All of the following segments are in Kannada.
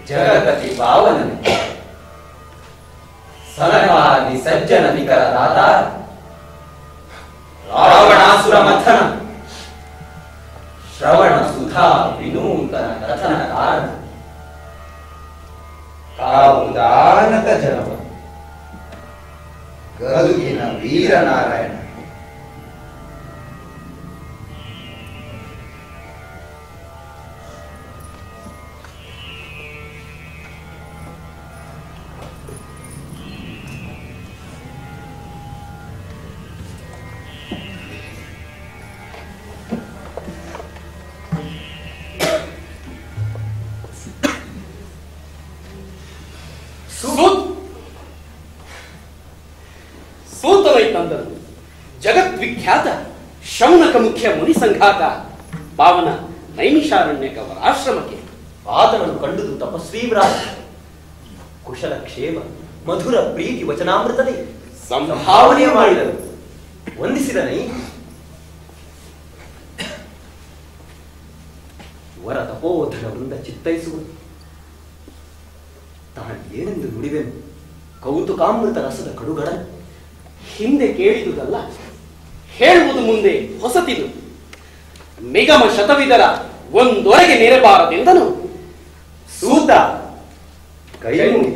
ಜಗತಿ ಪಾವನನೆ ಸನಕಾದಿ ಸಜ್ಜನ ನಿಕರ ದಾತ ರಾವಣಾಸುರ ಮಥನ ಶ್ರವಣ ಸುಧಾ ವಿನೂತನ ಕಥನ ಕಾರಣ ಕಾವುದಾನಕ ಜನವ ಗದುಗಿನ ವೀರನಾರಾಯಣ ಸೂತ್ ಸೂತವೈ ತಂದರು ಜಗದ್ವಿಖ್ಯಾತ ಶೌನಕ ಮುಖ್ಯ ಮುನಿ ಸಂಘಾತ ಪಾವನ ನೈಮಿಷಾರಣ್ಯಕವರ ಆಶ್ರಮಕ್ಕೆ ಆತನನ್ನು ಕಂಡುದು ತಪಸ್ವಿ ವ್ರಾತ ಕುಶಲ ಕ್ಷೇಮ ಮಧುರ ಪ್ರೀತಿ ವಚನಾಮೃತನೇ ಸಂಭಾವನೆ ಮಾಡಿದರು ವಂದಿಸಿದನೈ ವರ ತಪೋಧನವೃಂದ ಚಿತ್ತೈಸುವುದು ತಾನು ಏನೆಂದು ನುಡಿವೆನು ಕೌತುಕಾಮೃತ ರಸದ ಕಡುಗಡ ಹಿಂದೆ ಕೇಳಿದುದಲ್ಲ ಹೇಳುವುದು ಮುಂದೆ ಹೊಸತಿದು ನಿಗಮ ಶತವಿದರ ಒಂದೊರೆಗೆ ನೆರಬಾರದೆಂದನು ಸೂತ ಕೈ ಮುಗಿದು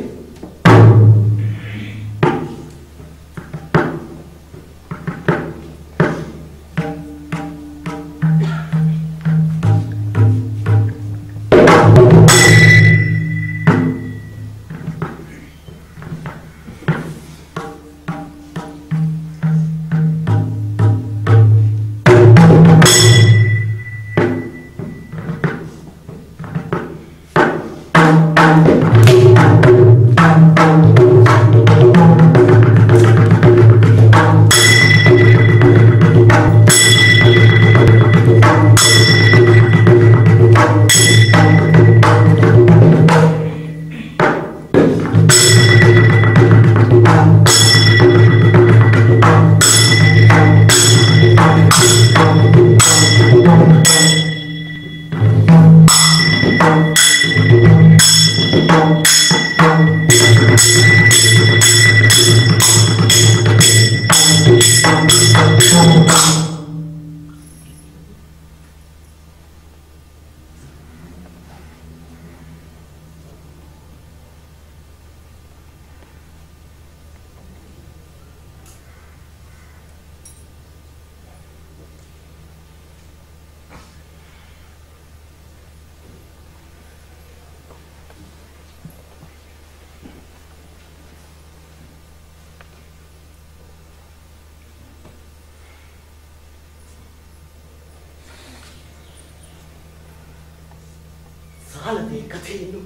ಸಾಲದೆ ಕಥೆಯನ್ನು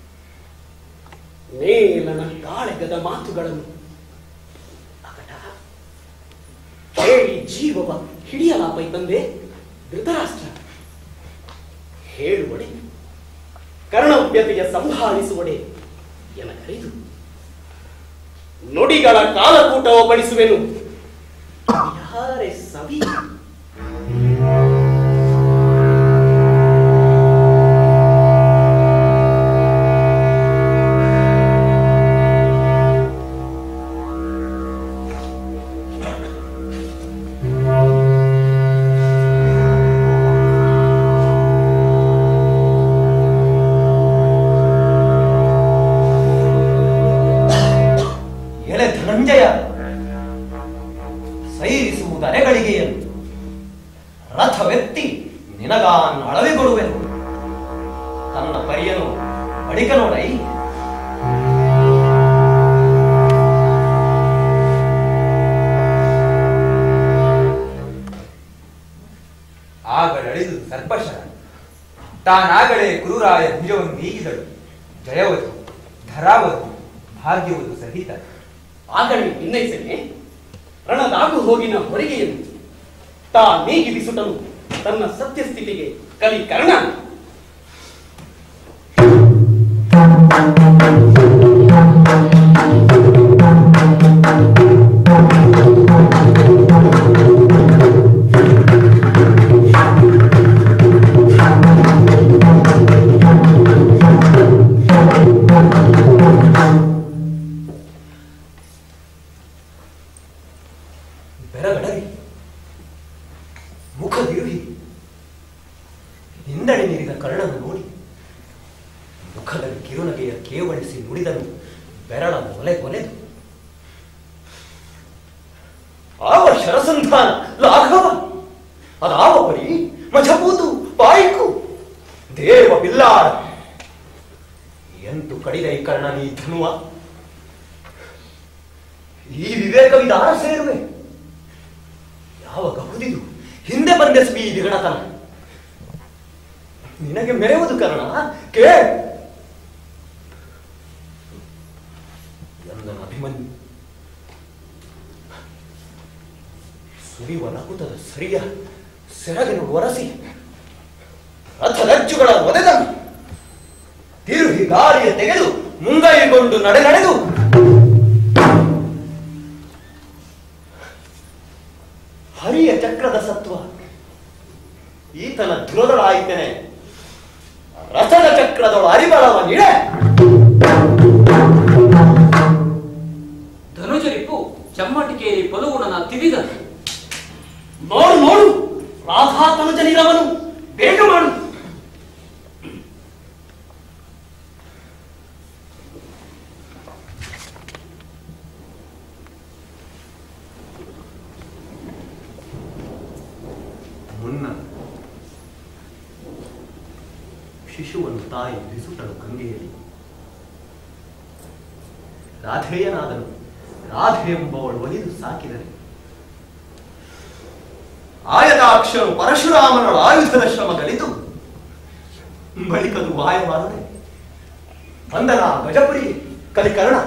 ನೇಲನ ಕಾಳೆಗದ ಮಾತುಗಳನ್ನು ಅಕಟ ಹೇಳಿ ಜೀವವ ಹಿಡಿಯಲಾಪೈ ತಂದೆ ಧೃತರಾಷ್ಟ್ರ ಹೇಳುವಡೆ ಕರ್ಣವ್ಯತೆಯ ಸಂಭಾಳಿಸುವಡೆ ಎನಗರಿದು ನುಡಿಗಳ ಕಾಲಕೂಟವ ಬಡಿಸುವೆನು ಯಾರೇ ಸವಿ ಎಲೆ ಧನಂಜಯ ಸೈರಿಸುವುದು ಅರೆಗಳಿಗೆಯನ್ನು ರಥವೆತ್ತಿ ನಿನಗಾನ್ ಅಳವಿಗೊಡುವೆನು ತನ್ನ ಪರಿಯನು ಬಳಿಕ ನೋಡೈ ಆಗಲಳಿದು ಸರ್ಪಶರ ತಾನಾಗಲೇ ಕುರುರಾಯ ಭುಜವನ್ನು ನೀಗಿದಳು ಜಯವದು ಧರಾವದು ಭಾಗ್ಯವದು ಸಹಿತ ಆಗಲೇ ಭಿನ್ನೈಸನೆ ರಣದಾಗು ಹೋಗಿನ ಹೊರಿಗೆಯನ್ನು ತಾ ನೀಗಿ ಬಿಸುಟನು ತನ್ನ ಸತ್ಯಸ್ಥಿತಿಗೆ ಕಲಿ ಕರ್ಣ Thank ಕಿರುನಗೆಯ ಕೇವಳಿಸಿ ನುಡಿದನು ಬೆರಳ ಮೊಲೆ ಕೊನೆದು ಆವ ಶರಸಂಧಾನ ಲಾಘವ ಅದಾವ ಪರಿ ಮಜಬೂತು ಪಾಯಿಕು ದೇವ ಬಿಲ್ಲಾಡ ಎಂತು ಕಡಿದ ಈ ಕರ್ಣ ನೀ ಧನುವ ಈ ವಿವೇಕವಿದಾರ ಸೇರುವೆ ಯಾವ ಗಹುದಿದು ಹಿಂದೆ ಬಂದೆಸಬಿ ಈ ವಿಗಣತನ ನಿನಗೆ ಮೆರೆಯುವುದು ಕರ್ಣ ಕೇ ಎಂದನ ಅಭಿಮನ್ಯು ಸುರಿಯುವ ನಕುತದ ಸರಿಯ ಸೆರಗನ್ನು ಒರಸಿ ರಥರಜ್ಜುಗಳ ಒದೆದನು ತಿರುಗಿ ಗಾಳಿಯ ತೆಗೆದು ಮುಂಗೈಗೊಂಡು ನಡೆ ನಡೆದು ಹರಿಯ ಚಕ್ರದ ಸತ್ವ ಈತನ ಧುರದೊಳಾಯಿತೇನೆ ರಥದ ಚಕ್ರದೊಳ ಅರಿಬಳವ ನಿಡೆ ಧನುಜರಿಪ್ಪು ಚಮ್ಮಟಿಕೆಯಲ್ಲಿ ಪಲುಗುಣನ ತಿವಿದನು ನೋಡು ನೋಡು ರಾಧಾ ತನುಜನಿರವನು ಬೇಗ ಮಾಡು ಮುನ್ನ ಶಿಶುವನ್ನು ತಾಯಿ ಬಿಸುಟಳು ಗಂಗೆಯಲ್ಲಿ ರಾಧೇಯನಾದನು ರಾಧೆ ಎಂಬವಳು ಒಲಿದು ಸಾಕಿದರೆ ಆಯತಾಕ್ಷರು ಪರಶುರಾಮನ ಆಯುಧದ ಶ್ರಮ ಕಲಿತು ಬಳಿಕದು ಮಾಯವಾದರೆ ಬಂದನ ಗಜಪುರಿ ಕಲಿಕರ್ಣ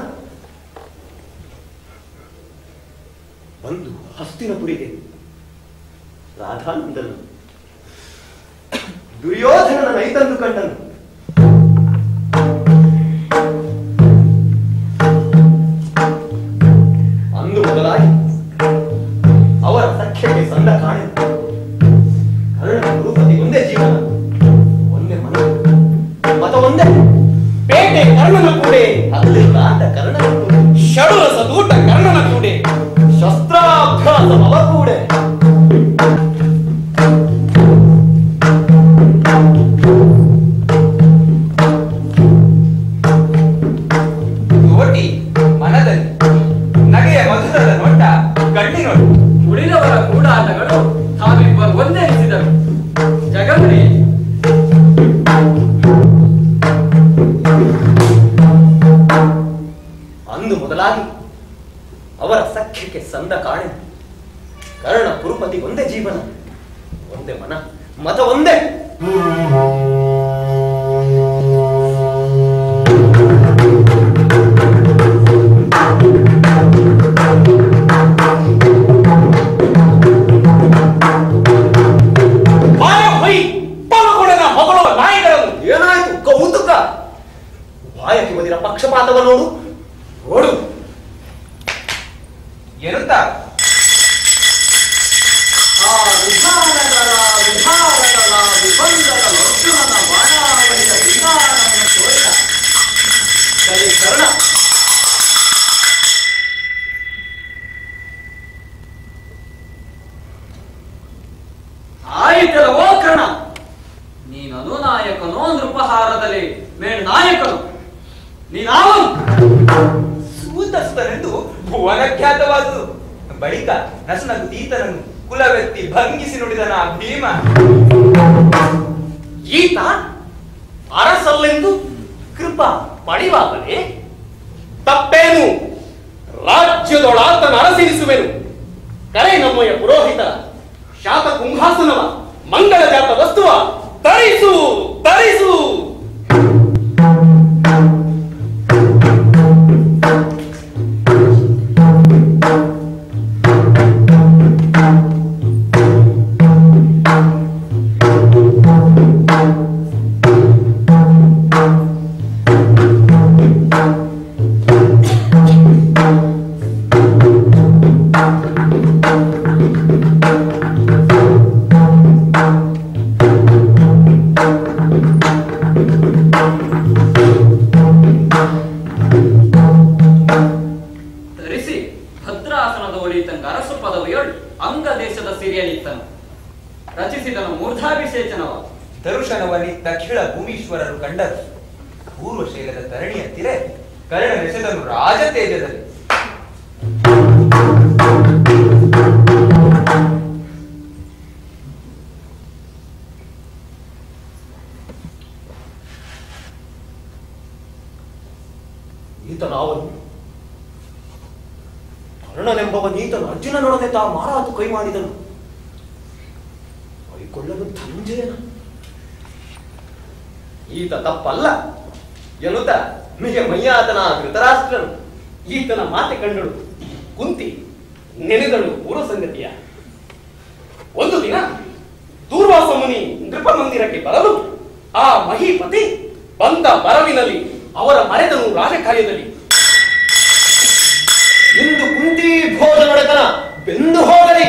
ಬಂದು ಹಸ್ತಿನಪುರಿಗೆ ರಾಧಾನಂದನು ದುರ್ಯೋಧನನ ನೈತಂದು ಕಂಡನು ಅಂದು ಮೊದಲಾಗಿ ಅವರ ಸಖ್ಯಕ್ಕೆ ಸಂದ ಕಾಣೆ ಕರ್ಣ ಗುರುಪತಿ ಒಂದೇ ಜೀವನ ಒಂದೇ ಮನ ಮತ ಒಂದೇ ಪೇಟೆ ಕರ್ಣನ ಕೂಡೆ ಅಲ್ಲಿಲ್ಲ ಅಂತ ಕರ್ಣನ ಕೂಡೆ. ಷಡುರಸ ದೂಟ ಕರ್ಣನ ಕೂಡೆ ಶಸ್ತ್ರಾಭ್ಯಾಸ ಮವ ಕೂಡೆ ಕೋಟಿ ಮನದಲ್ಲಿ ನಗೆಯ ಮಧುರದ ನೋಟ ಕಣ್ಣಿನೊಳು ಉಳಿದವರ ಕೂಡಾಟಗಳು ತಾವಿಬ್ಬರು ಒಂದೆನಿಸಿದರು ಜಗಮನೆ ಅಂದು ಮೊದಲಾಗಿ ಅವರ ಸಖ್ಯಕ್ಕೆ ಸಂದ ಕಾಣೆ ಕರ್ಣ ಕುರುಪತಿ ಒಂದೇ ಜೀವನ ಒಂದೇ ಮನ ಮತ ಒಂದೇ ಮಾಯ ಹೊಯ್ ಪಲುಗುಣನ ಹೊಗಳು ನಾಯಿಗಳನ್ನು ಏನಾಯ್ತು ಕೌತುಕ ಬಾಯಕ್ಕೆ ಬಂದಿರ ಪಕ್ಷಪಾತವ ನೋಡು ನೋಡು ಎನ್ನುತ್ತಾ ಆ ವಿಧಾನಗಳ ವಿಧಾನಗಳ ವಿಬಂಧಗಳ ಅರ್ಜುನನ ಬಾಣಾವಳಿಯ ವಿಧಾನವನ್ನು ತೋರಿದ ಕಲಿ ಕರ್ಣ ಆಯಿತಲ್ಲವೋ ಕರ್ಣ ನೀನನು ನಾಯಕನೋ ನೃಪಹಾರದಲ್ಲಿ ಮೇಲ್ ನಾಯಕನು ನೀನಾವನು ಸೂತಸ್ಥನೆಂದು ಭುವನಖ್ಯಾತವಾದುದು ಬಳಿಕ ನಸನಗು ತೀತನನ್ನು ಕುಲವೆತ್ತಿ ಭಂಗಿಸಿ ನುಡಿದನ ಆ ಭೀಮ ಈತ ಅರಸಲ್ಲೆಂದು ಕೃಪಾ ಪಡಿವಾಗಲೇ ತಪ್ಪೇನು ರಾಜ್ಯದೊಳಾತನ ಅರಸಿರಿಸುವೆನು ಕರೆ ನಮ್ಮಯ ಪುರೋಹಿತ ಶಾತ ಕುಂಭಾಸನವ ಮಂಗಳ ಜಾತ ವಸ್ತುವ ತರಿಸು ತರಿಸು ಧರಿಸಿ ಭದ್ರಾಸನದ ಒಳಿತಂಗ ಅರಸು ಪದವಿಯೊಳ್ ಅಂಗ ದೇಶದ ಸಿರಿಯನಿತ್ತನು ರಚಿಸಿದನು ಮೂರ್ಧಾಭಿಷೇಚನವ ದರುಶನವನಿತ್ತ ಖಿಳ ಭೂಮೀಶ್ವರರು ಕಂಡರು ಪೂರ್ವ ಶೈಲದ ನೆನೆದ ತರಣಿಯ ತಿರೆ ಕರ್ಣ ನೆಸೆದನು ರಾಜ ತೇಜದಲ್ಲಿ ಈತನಾವನು ಕರ್ಣನೆಂಬವ ನೀತನು ಅರ್ಜುನನೊಡನೆ ತಾ ಮಾರಾತು ಕೈ ಮಾಡಿದನು ಕೈಕೊಳ್ಳಲು ಧನುಂಜಯನ ಈತ ತಪ್ಪಲ್ಲ ಎನ್ನುತ್ತ ನಿಜ ಮೈಯಾತನ ಧೃತರಾಷ್ಟ್ರನು ಈತನ ಮಾತೆ ಕಂಡಳು ಕುಂತಿ ನೆನೆದಳು ಪೂರ್ವ ಸಂಗತಿಯ ಒಂದು ದಿನ ದೂರ್ವಾಸ ಮುನಿ ನೃಪ ಮಂದಿರಕ್ಕೆ ಬರಲು ಆ ಮಹೀಪತಿ ಬಂದ ಬರವಿನಲ್ಲಿ ಅವರ ಮರೆದನು ರಾಜಕಾರ್ಯದಲ್ಲಿ ಇಂದು ಕುಂತಿ ಭೋಜ ನಡೆತನ ಬೆಂದು ಹೋಗಲಿ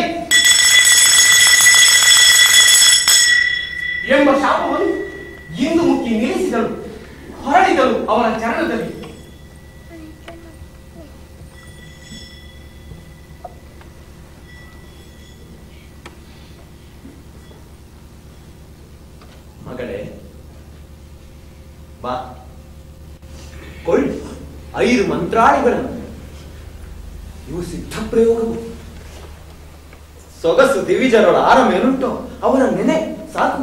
ಎಂಬ ಶಾಪವನ್ನು ಇಂದು ಮುಕ್ಕಿ ನಿಲ್ಲಿಸಿದಳು ಹೊರಳಿದಳು ಅವರ ಚರಣದಲ್ಲಿ ಮಗಳೇ ಬಾ ಕೊಳ್ಳಿ ಐದು ಮಂತ್ರಾಳಿಗಳನ್ನು ಇವು ಸಿದ್ಧ ಪ್ರಯೋಗವು ಸೊಗಸು ದಿವಿಜರೊಳ ಆರಮೇನುಂಟೋ ಅವನ ನೆನೆ ಸಾಕು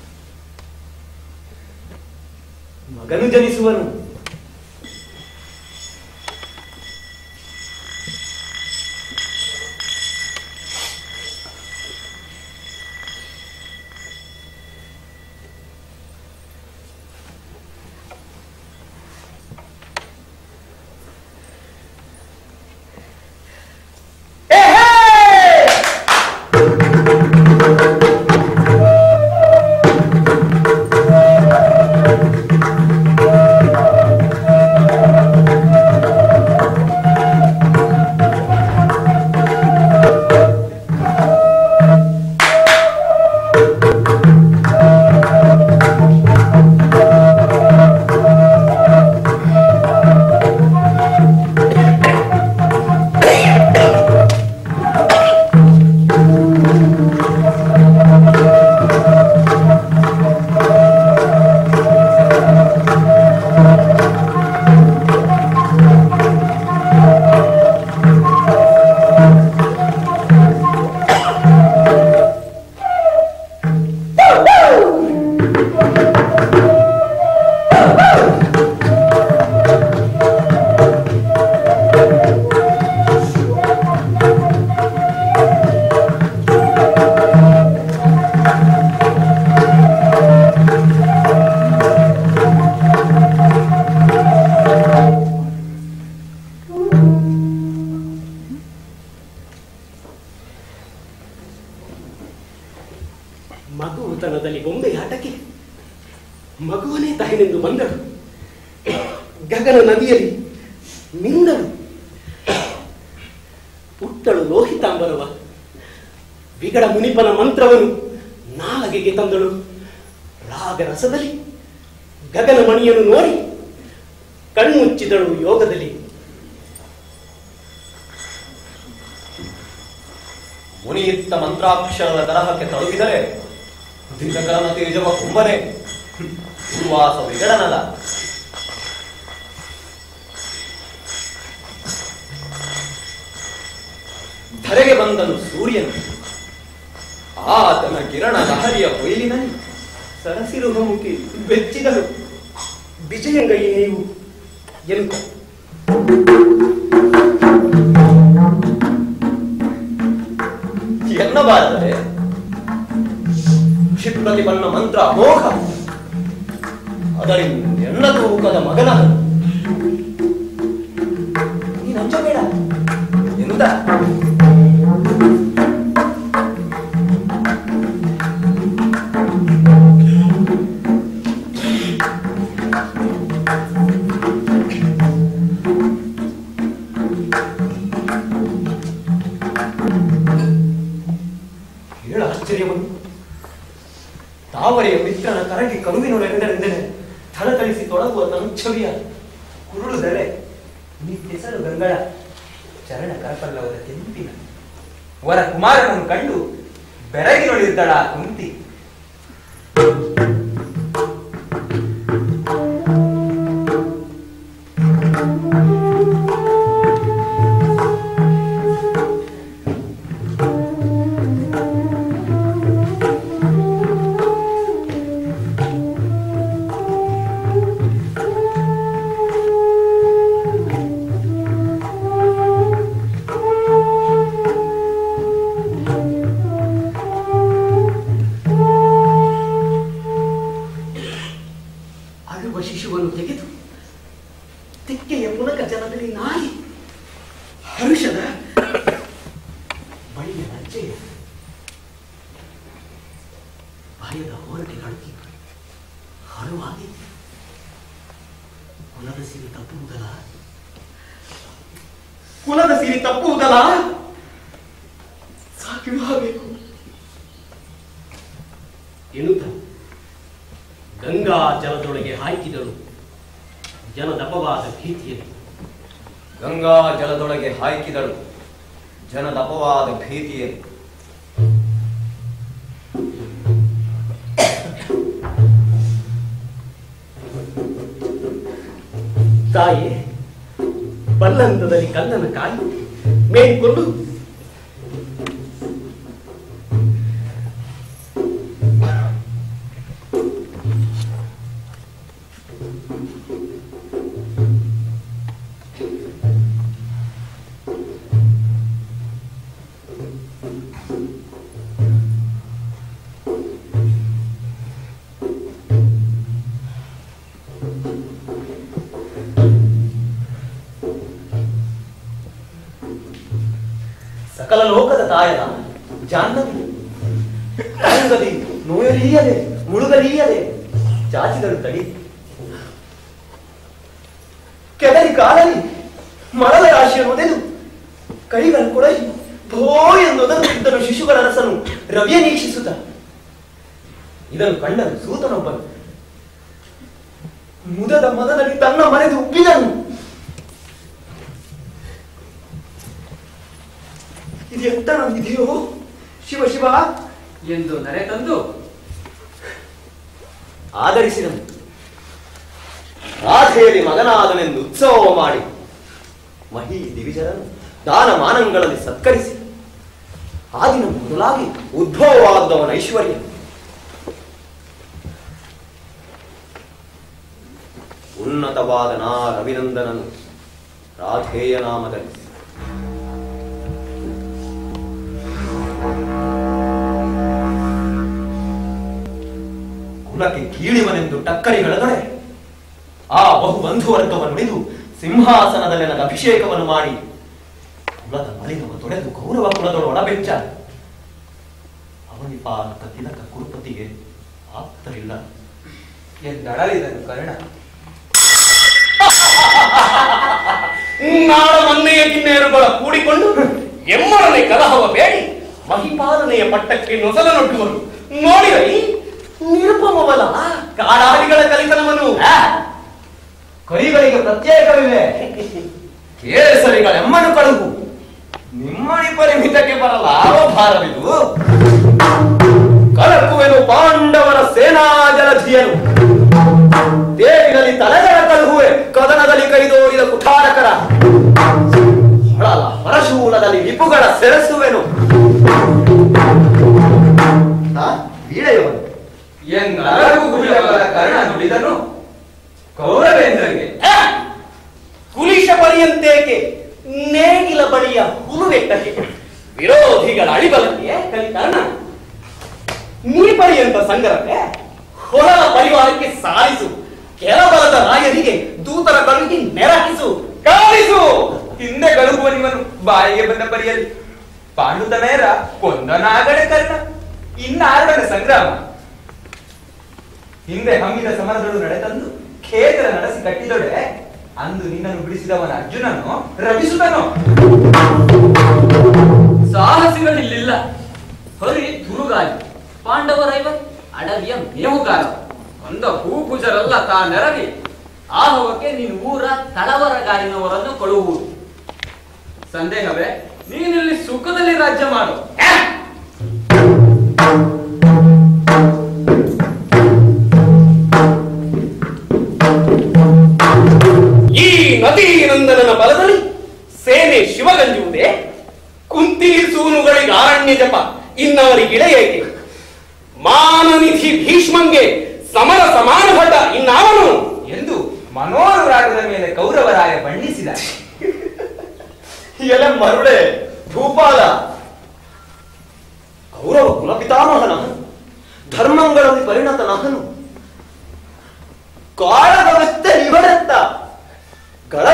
ಮಗನು ಜನಿಸುವನು ಮಗುತನದಲ್ಲಿ ಗೊಂಬೆ ಆಟಕ್ಕೆ ಮಗುವನೇ ತಾಯಿನೆಂದು ಬಂದಳು ಗಗನ ನದಿಯಲ್ಲಿ ಮಿಂದಳು ಪುಟ್ಟಳು ಲೋಹಿತಾಂಬರವ ವಿಗಡ ಮುನಿಪನ ಮಂತ್ರವನ್ನು ನಾಲಗೆಗೆ ತಂದಳು ರಾಗರಸದಲ್ಲಿ ಗಗನ ಮಣಿಯನ್ನು ನೋಡಿ ಕಣ್ಮುಚ್ಚಿದಳು ಯೋಗದಲ್ಲಿ ಮುನಿಯುಕ್ತ ಮಂತ್ರಾಕ್ಷರದ ತರಹಕ್ಕೆ ತಳುಕಿದರೆ ದಿನಕರನ ತೇಜವ ಕುಂಬನೆ ಉಲ್ವಾಸ ವಿಗಡನದ ಧರೆಗೆ ಬಂದನು ಸೂರ್ಯನು ಆತನ ಕಿರಣ ಲಹರಿಯ ಕೊಯ್ಲಿನಲ್ಲಿ ಸರಸಿರುವ ಮುಖಿ ಬೆಚ್ಚಿದಳು ವಿಜಯಂಗೈ ನೀವು ಎನ್ನುತ್ತ ಎನ್ನಬಾರದರೆ ಕ್ಷಿಪ್ರತಿಪನ್ನ ಮಂತ್ರ ಅಮೋಘ ಅದರಿಂದ ಎನ್ನ ತೂಕದ ಮಗನ ನೀನು ಅಂಜಬೇಡ ಎಂದ ಹೇಳ ಆಶ್ಚರ್ಯವನ್ನು ತಾವರೆಯ ಮಿತ್ರನ ಕರಗಿ ಕರುವಿನೊಳಗೆಂದರೆಂದರೆ ಥಳಥಳಿಸಿ ತೊಡಗುವ ತನುಚ್ಛವಿಯ ಕುರುಳುದೆಲೆ ನಿತ್ಯಸಲು ಗಂಗಳ ಚರಣ ಕರಪಲ್ಲವರ ಕೆಂಪಿನ ವರ ಕುಮಾರನನ್ನು ಕಂಡು ಬೆರಗಿನೊಳಿದ್ದಳ ಆ ಕುಂತಿ ತಿಕ್ಕೆಯ ಪುನಕ ಜಲದಲ್ಲಿ ನಾಯಿ ಹರುಷದ ಬಳಿಯ ಲಜ್ಜೆಯ ಭಯದ ಹೋರಟೆಗಳು ಹರುವಾಗಿ ಕುಲದ ಸಿರಿ ತಪ್ಪುವುದಲ್ಲ ಕುಲದ ಸಿರಿ ತಪ್ಪುವುದಲ್ಲ ಸಾಕಿಡಬೇಕು ಎನ್ನುತ್ತ ಗಂಗಾ ಜಲದೊಳಗೆ ಹಾಕಿದಳು ಜನದಪವಾದ ಭೀತಿಯಲ್ಲಿ ಗಂಗಾ ಜಲದೊಳಗೆ ಹಾಕಿದಳು ಜನದ ಅಪವಾದ ಭೀತಿಯಲ್ಲಿ ತಾಯಿ ಬಲ್ಲಂದದಲ್ಲಿ ಕಲ್ಲನ ಕಾಯಿ ಮೇಲ್ಕೊಂಡು ಸಕಲ ಲೋಕದ ತಾಯನ ಜಾಹ್ನವಿ ತರಂಗದಿ ನೋಯಲೀಯದೆ ಮುಳುಗಲೀಯದೆ ಚಾಚಿದಳು ತಡಿ ಕೆದರಿ ಕಾಲಲಿ ಮಳಲ ರಾಶಿಯನ್ನು ಒದೆದು ಕೈಗಳು ಕೊಡಲಿ ಭೋ ಎಂದೊದರುತ್ತಿದ್ದನು ಶಿಶುಗಳ ರಸನು ರವಿಯ ನೀಕ್ಷಿಸುತ್ತ ಇದನ್ನು ಕಂಡನು ಸೂತನೊಬ್ಬನು ಮುದದ ಮದನಲ್ಲಿ ತನ್ನ ಮನೆದು ಉಬ್ಬಿದನು ಇದು ಎಂತ ನಂಬಿದೆಯೋ ಶಿವ ಶಿವ ಎಂದು ನರೆ ತಂದು ಆದರಿಸಿದನು ರಾಧೆಯಲ್ಲಿ ಮಗನಾದನೆಂದು ಉತ್ಸವ ಮಾಡಿ ಮಹಿ ದಿವಿಜರನು ದಾನ ಮಾನಗಳಲ್ಲಿ ಸತ್ಕರಿಸಿ ಆ ದಿನ ಮೊದಲಾಗಿ ಉದ್ಭವವಾದವನ ಐಶ್ವರ್ಯ ಉನ್ನತವಾದ ನಾ ರವಿನಂದನನು ರಾಧೇಯ ನಾಮದಲ್ಲಿ ಕುಲಕ್ಕೆ ಕೀಳಿವನೆಂದು ಟಕ್ಕರಿಗಳದೊಡೆ ಆ ಬಹು ಬಂಧುವರ್ಗವನ್ನು ನುಡಿದು ಸಿಂಹಾಸನದಲ್ಲಿ ನನ್ನ ಅಭಿಷೇಕವನ್ನು ಮಾಡಿ ಕುಲದ ಮಲಿನವ ತೊಡೆದು ಗೌರವ ಕುಲದೊಳ ಒಡಬೆಚ್ಚ ಅವನಿಪಾತ ತಿಲಕ ಕುರುಪತಿಗೆ ಆಪ್ತರಿಲ್ಲ ಎಂದಳಲಿದನು ಕರ್ಣ ನಾಳ ಮನ್ನೆಯ ಕಿನ್ನೇರುಗಳ ಕೂಡಿಕೊಂಡು ಎಮ್ಮರನೆ ಕಲಹವ ಬೇಡಿ ಮಹಿಪಾಲನೆಯ ಪಟ್ಟಕ್ಕೆ ನೊಸಲನೊಡ್ಡುವರು ನೋಡಿರಲಿ ನಿರುಪಮವಲ್ಲ ಕಾಡಾಡಿಗಳ ಕಲಿತನವನು ಕೈಗಳಿಗೆ ಪ್ರತ್ಯೇಕವಿವೆ ಕೇಸರಿಗಳೆಮ್ಮನು ಕಳುಹು ನಿಮ್ಮಣಿ ಪರಿಮಿತಕ್ಕೆ ಬರಲಾವ ಭಾರವಿದು ಕಲಕುವೆನು ಪಾಂಡವರ ಸೇನಾ ಜಲಧಿಯನು ದೇವಿನಲ್ಲಿ ತಲೆಗಳ ಕಳುಹುವೆ ಕದನದಲ್ಲಿ ಕೈದೋರಿದ ಕುಠಾರಕರ ಹೊಳಲ ಹೊರಶೂಲದಲ್ಲಿ ರಿಪುಗಳ ಸೆರಸುವೆನು ಆ, ವೀಳೆಯವನು ಎಂದಳಗು ಗುಡಿಯವರ ಕರ್ಣ ನುಡಿದನು ಕೌರವೇಂದ್ರಗೆ ಕುಲಿಶ ಬಳಿಯಂತೇಕೆ ನೇಗಿಲ ಬಳಿಯ ಹುಲುವೆಟ್ಟಕ್ಕೆ ವಿರೋಧಿಗಳ ಅಳಿಬಲಕ್ಕೆ ಕಲಿಕಾರಣ ನೀ ಬಳಿಯಂತ ಸಂಗರಕ್ಕೆ ಹೊರಲ ಪರಿವಾರಕ್ಕೆ ಸಾರಿಸು ಕೆಲಬಲದ ರಾಯರಿಗೆ ದೂತರ ಕಳುಹಿ ನೆರಹಿಸು ಕಾಲಿಸು ಹಿಂದೆ ಗಳುಗುವನಿವನು ಬಾಯಿಗೆ ಬಂದ ಪರಿಯಲ್ಲಿ ಪಾಂಡುತನೇರ ಕೊಂದನಾಗಡೆ ಕರ್ಣ ಇನ್ನಾರಡನ ಸಂಗ್ರಾಮ ಹಿಂದೆ ಹಮ್ಮಿದ ಸಮರದಳು ನಡೆತಂದು ಖೇದರ ನಡೆಸಿ ಕಟ್ಟಿದೊಡೆ ಅಂದು ನಿನ್ನನ್ನು ಬಿಡಿಸಿದವನ ಅರ್ಜುನನು ರವಿಸುತನು ಸಾಹಸಿಗಳಿಲ್ಲಿಲ್ಲ ಹೊರಿ ತುರುಗಾಲಿ ಪಾಂಡವರೈವ ಅಡವಿಯ ಮೇಹುಗಾರ ಒಂದ ಹೂಗುಜರಲ್ಲ ತಾ ನೆರವಿ ಆಹವಕ್ಕೆ ನೀನು ಊರ ತಳವರಗಾರಿನವರನ್ನು ಕೊಡುವುದು ಸಂದೇಹವೇ ನೀನಿಲ್ಲಿ ಸುಖದಲ್ಲಿ ರಾಜ್ಯ ಮಾಡು ಈ ನದಿ ನಂದನನ ಬಲದಲ್ಲಿ ಸೇನೆ ಶಿವಗಂಜುವುದೇ ಕುಂತಿ ಸೂನುಗಳಿಗೆ ಆರಣ್ಯ ಜಪ ಇನ್ನವರಿಗಿಳೆ ಏಕೆ ಮಾನನಿಧಿ ಭೀಷ್ಮಂಗೆ ಸಮರ ಸಮಾನ ಭಟ ಇನ್ನಾವನು ಎಂದು ಮನೋನುರಾಗದ ಮೇಲೆ ಕೌರವರಾಯ ಬಣ್ಣಿಸಿದ ಎಲೆ ಮರುಳೆ ಭೂಪಾಲ ಕೌರವ ಕುಲಪಿತಾಮಹನಹನು ಧರ್ಮಗಳಲ್ಲಿ ಪರಿಣತನಹನು ಕಾಳಗವೆತ್ತ ಇವರೆತ್ತ ಗಳ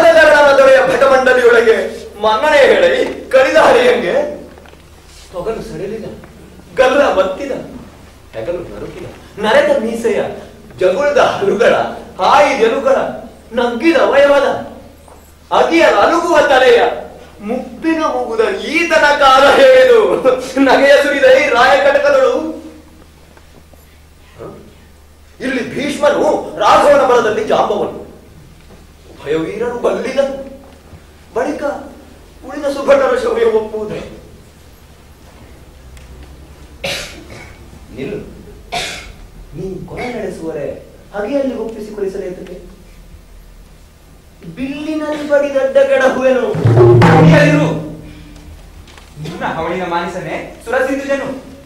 ಮನ್ನಣೆ ಹೇಳಿ ಕಡಿದ ಹರಿಯಂಗೆ ತೊಗಲು ಸಡಿಲಿದ ಗಲ್ಲ ಬತ್ತಿದ ಹೆಗಲು ನರುಕಿದ ನರೆದ ಮೀಸೆಯ ಜಗುಳದ ಹಲುಗಳ ಹಾಯಿ ಜನುಗಳ ನಗ್ಗಿದ ಅವಯವದ ಅಗಿಯ ಅಲುಗುವ ತಲೆಯ ಮುಪ್ಪಿನ ಮುಗುದ ಈತನ ಕಾಲ ಹೇಳಿದು ನಗೆಯ ಸುರಿದ ಈ ರಾಯ ಕಟಕಗಳು ಹ? ಇಲ್ಲಿ ಭೀಷ್ಮನು ರಾಘವನ ಬಲದಲ್ಲಿ ಜಾಂಬವನು ಭಯವೀರನು ಬಲ್ಲಿದನು ಬಳಿಕ ಉಳಿದ ಸುಭಟರ ಶೌರ್ಯ ಒಪ್ಪುವುದೇ ನಿಲ್ಲು ನೀ ಕೊನೆ ನಡೆಸುವರೆ ಹಗೆಯಲ್ಲಿ ಒಪ್ಪಿಸಿಕೊಳಿಸಲೇತಕ್ಕೆ ಬಿಲ್ಲಿನಲ್ಲಿ ಬಡಿದಡ್ಡ ಕೆಡಹುವೆನು ಅಡಿಯಲ್ಲಿರು ನಿನ್ನ ಅವಳಿನ ಮಾನಿಸನೆ ಸುರಸಿಂಧುಜನು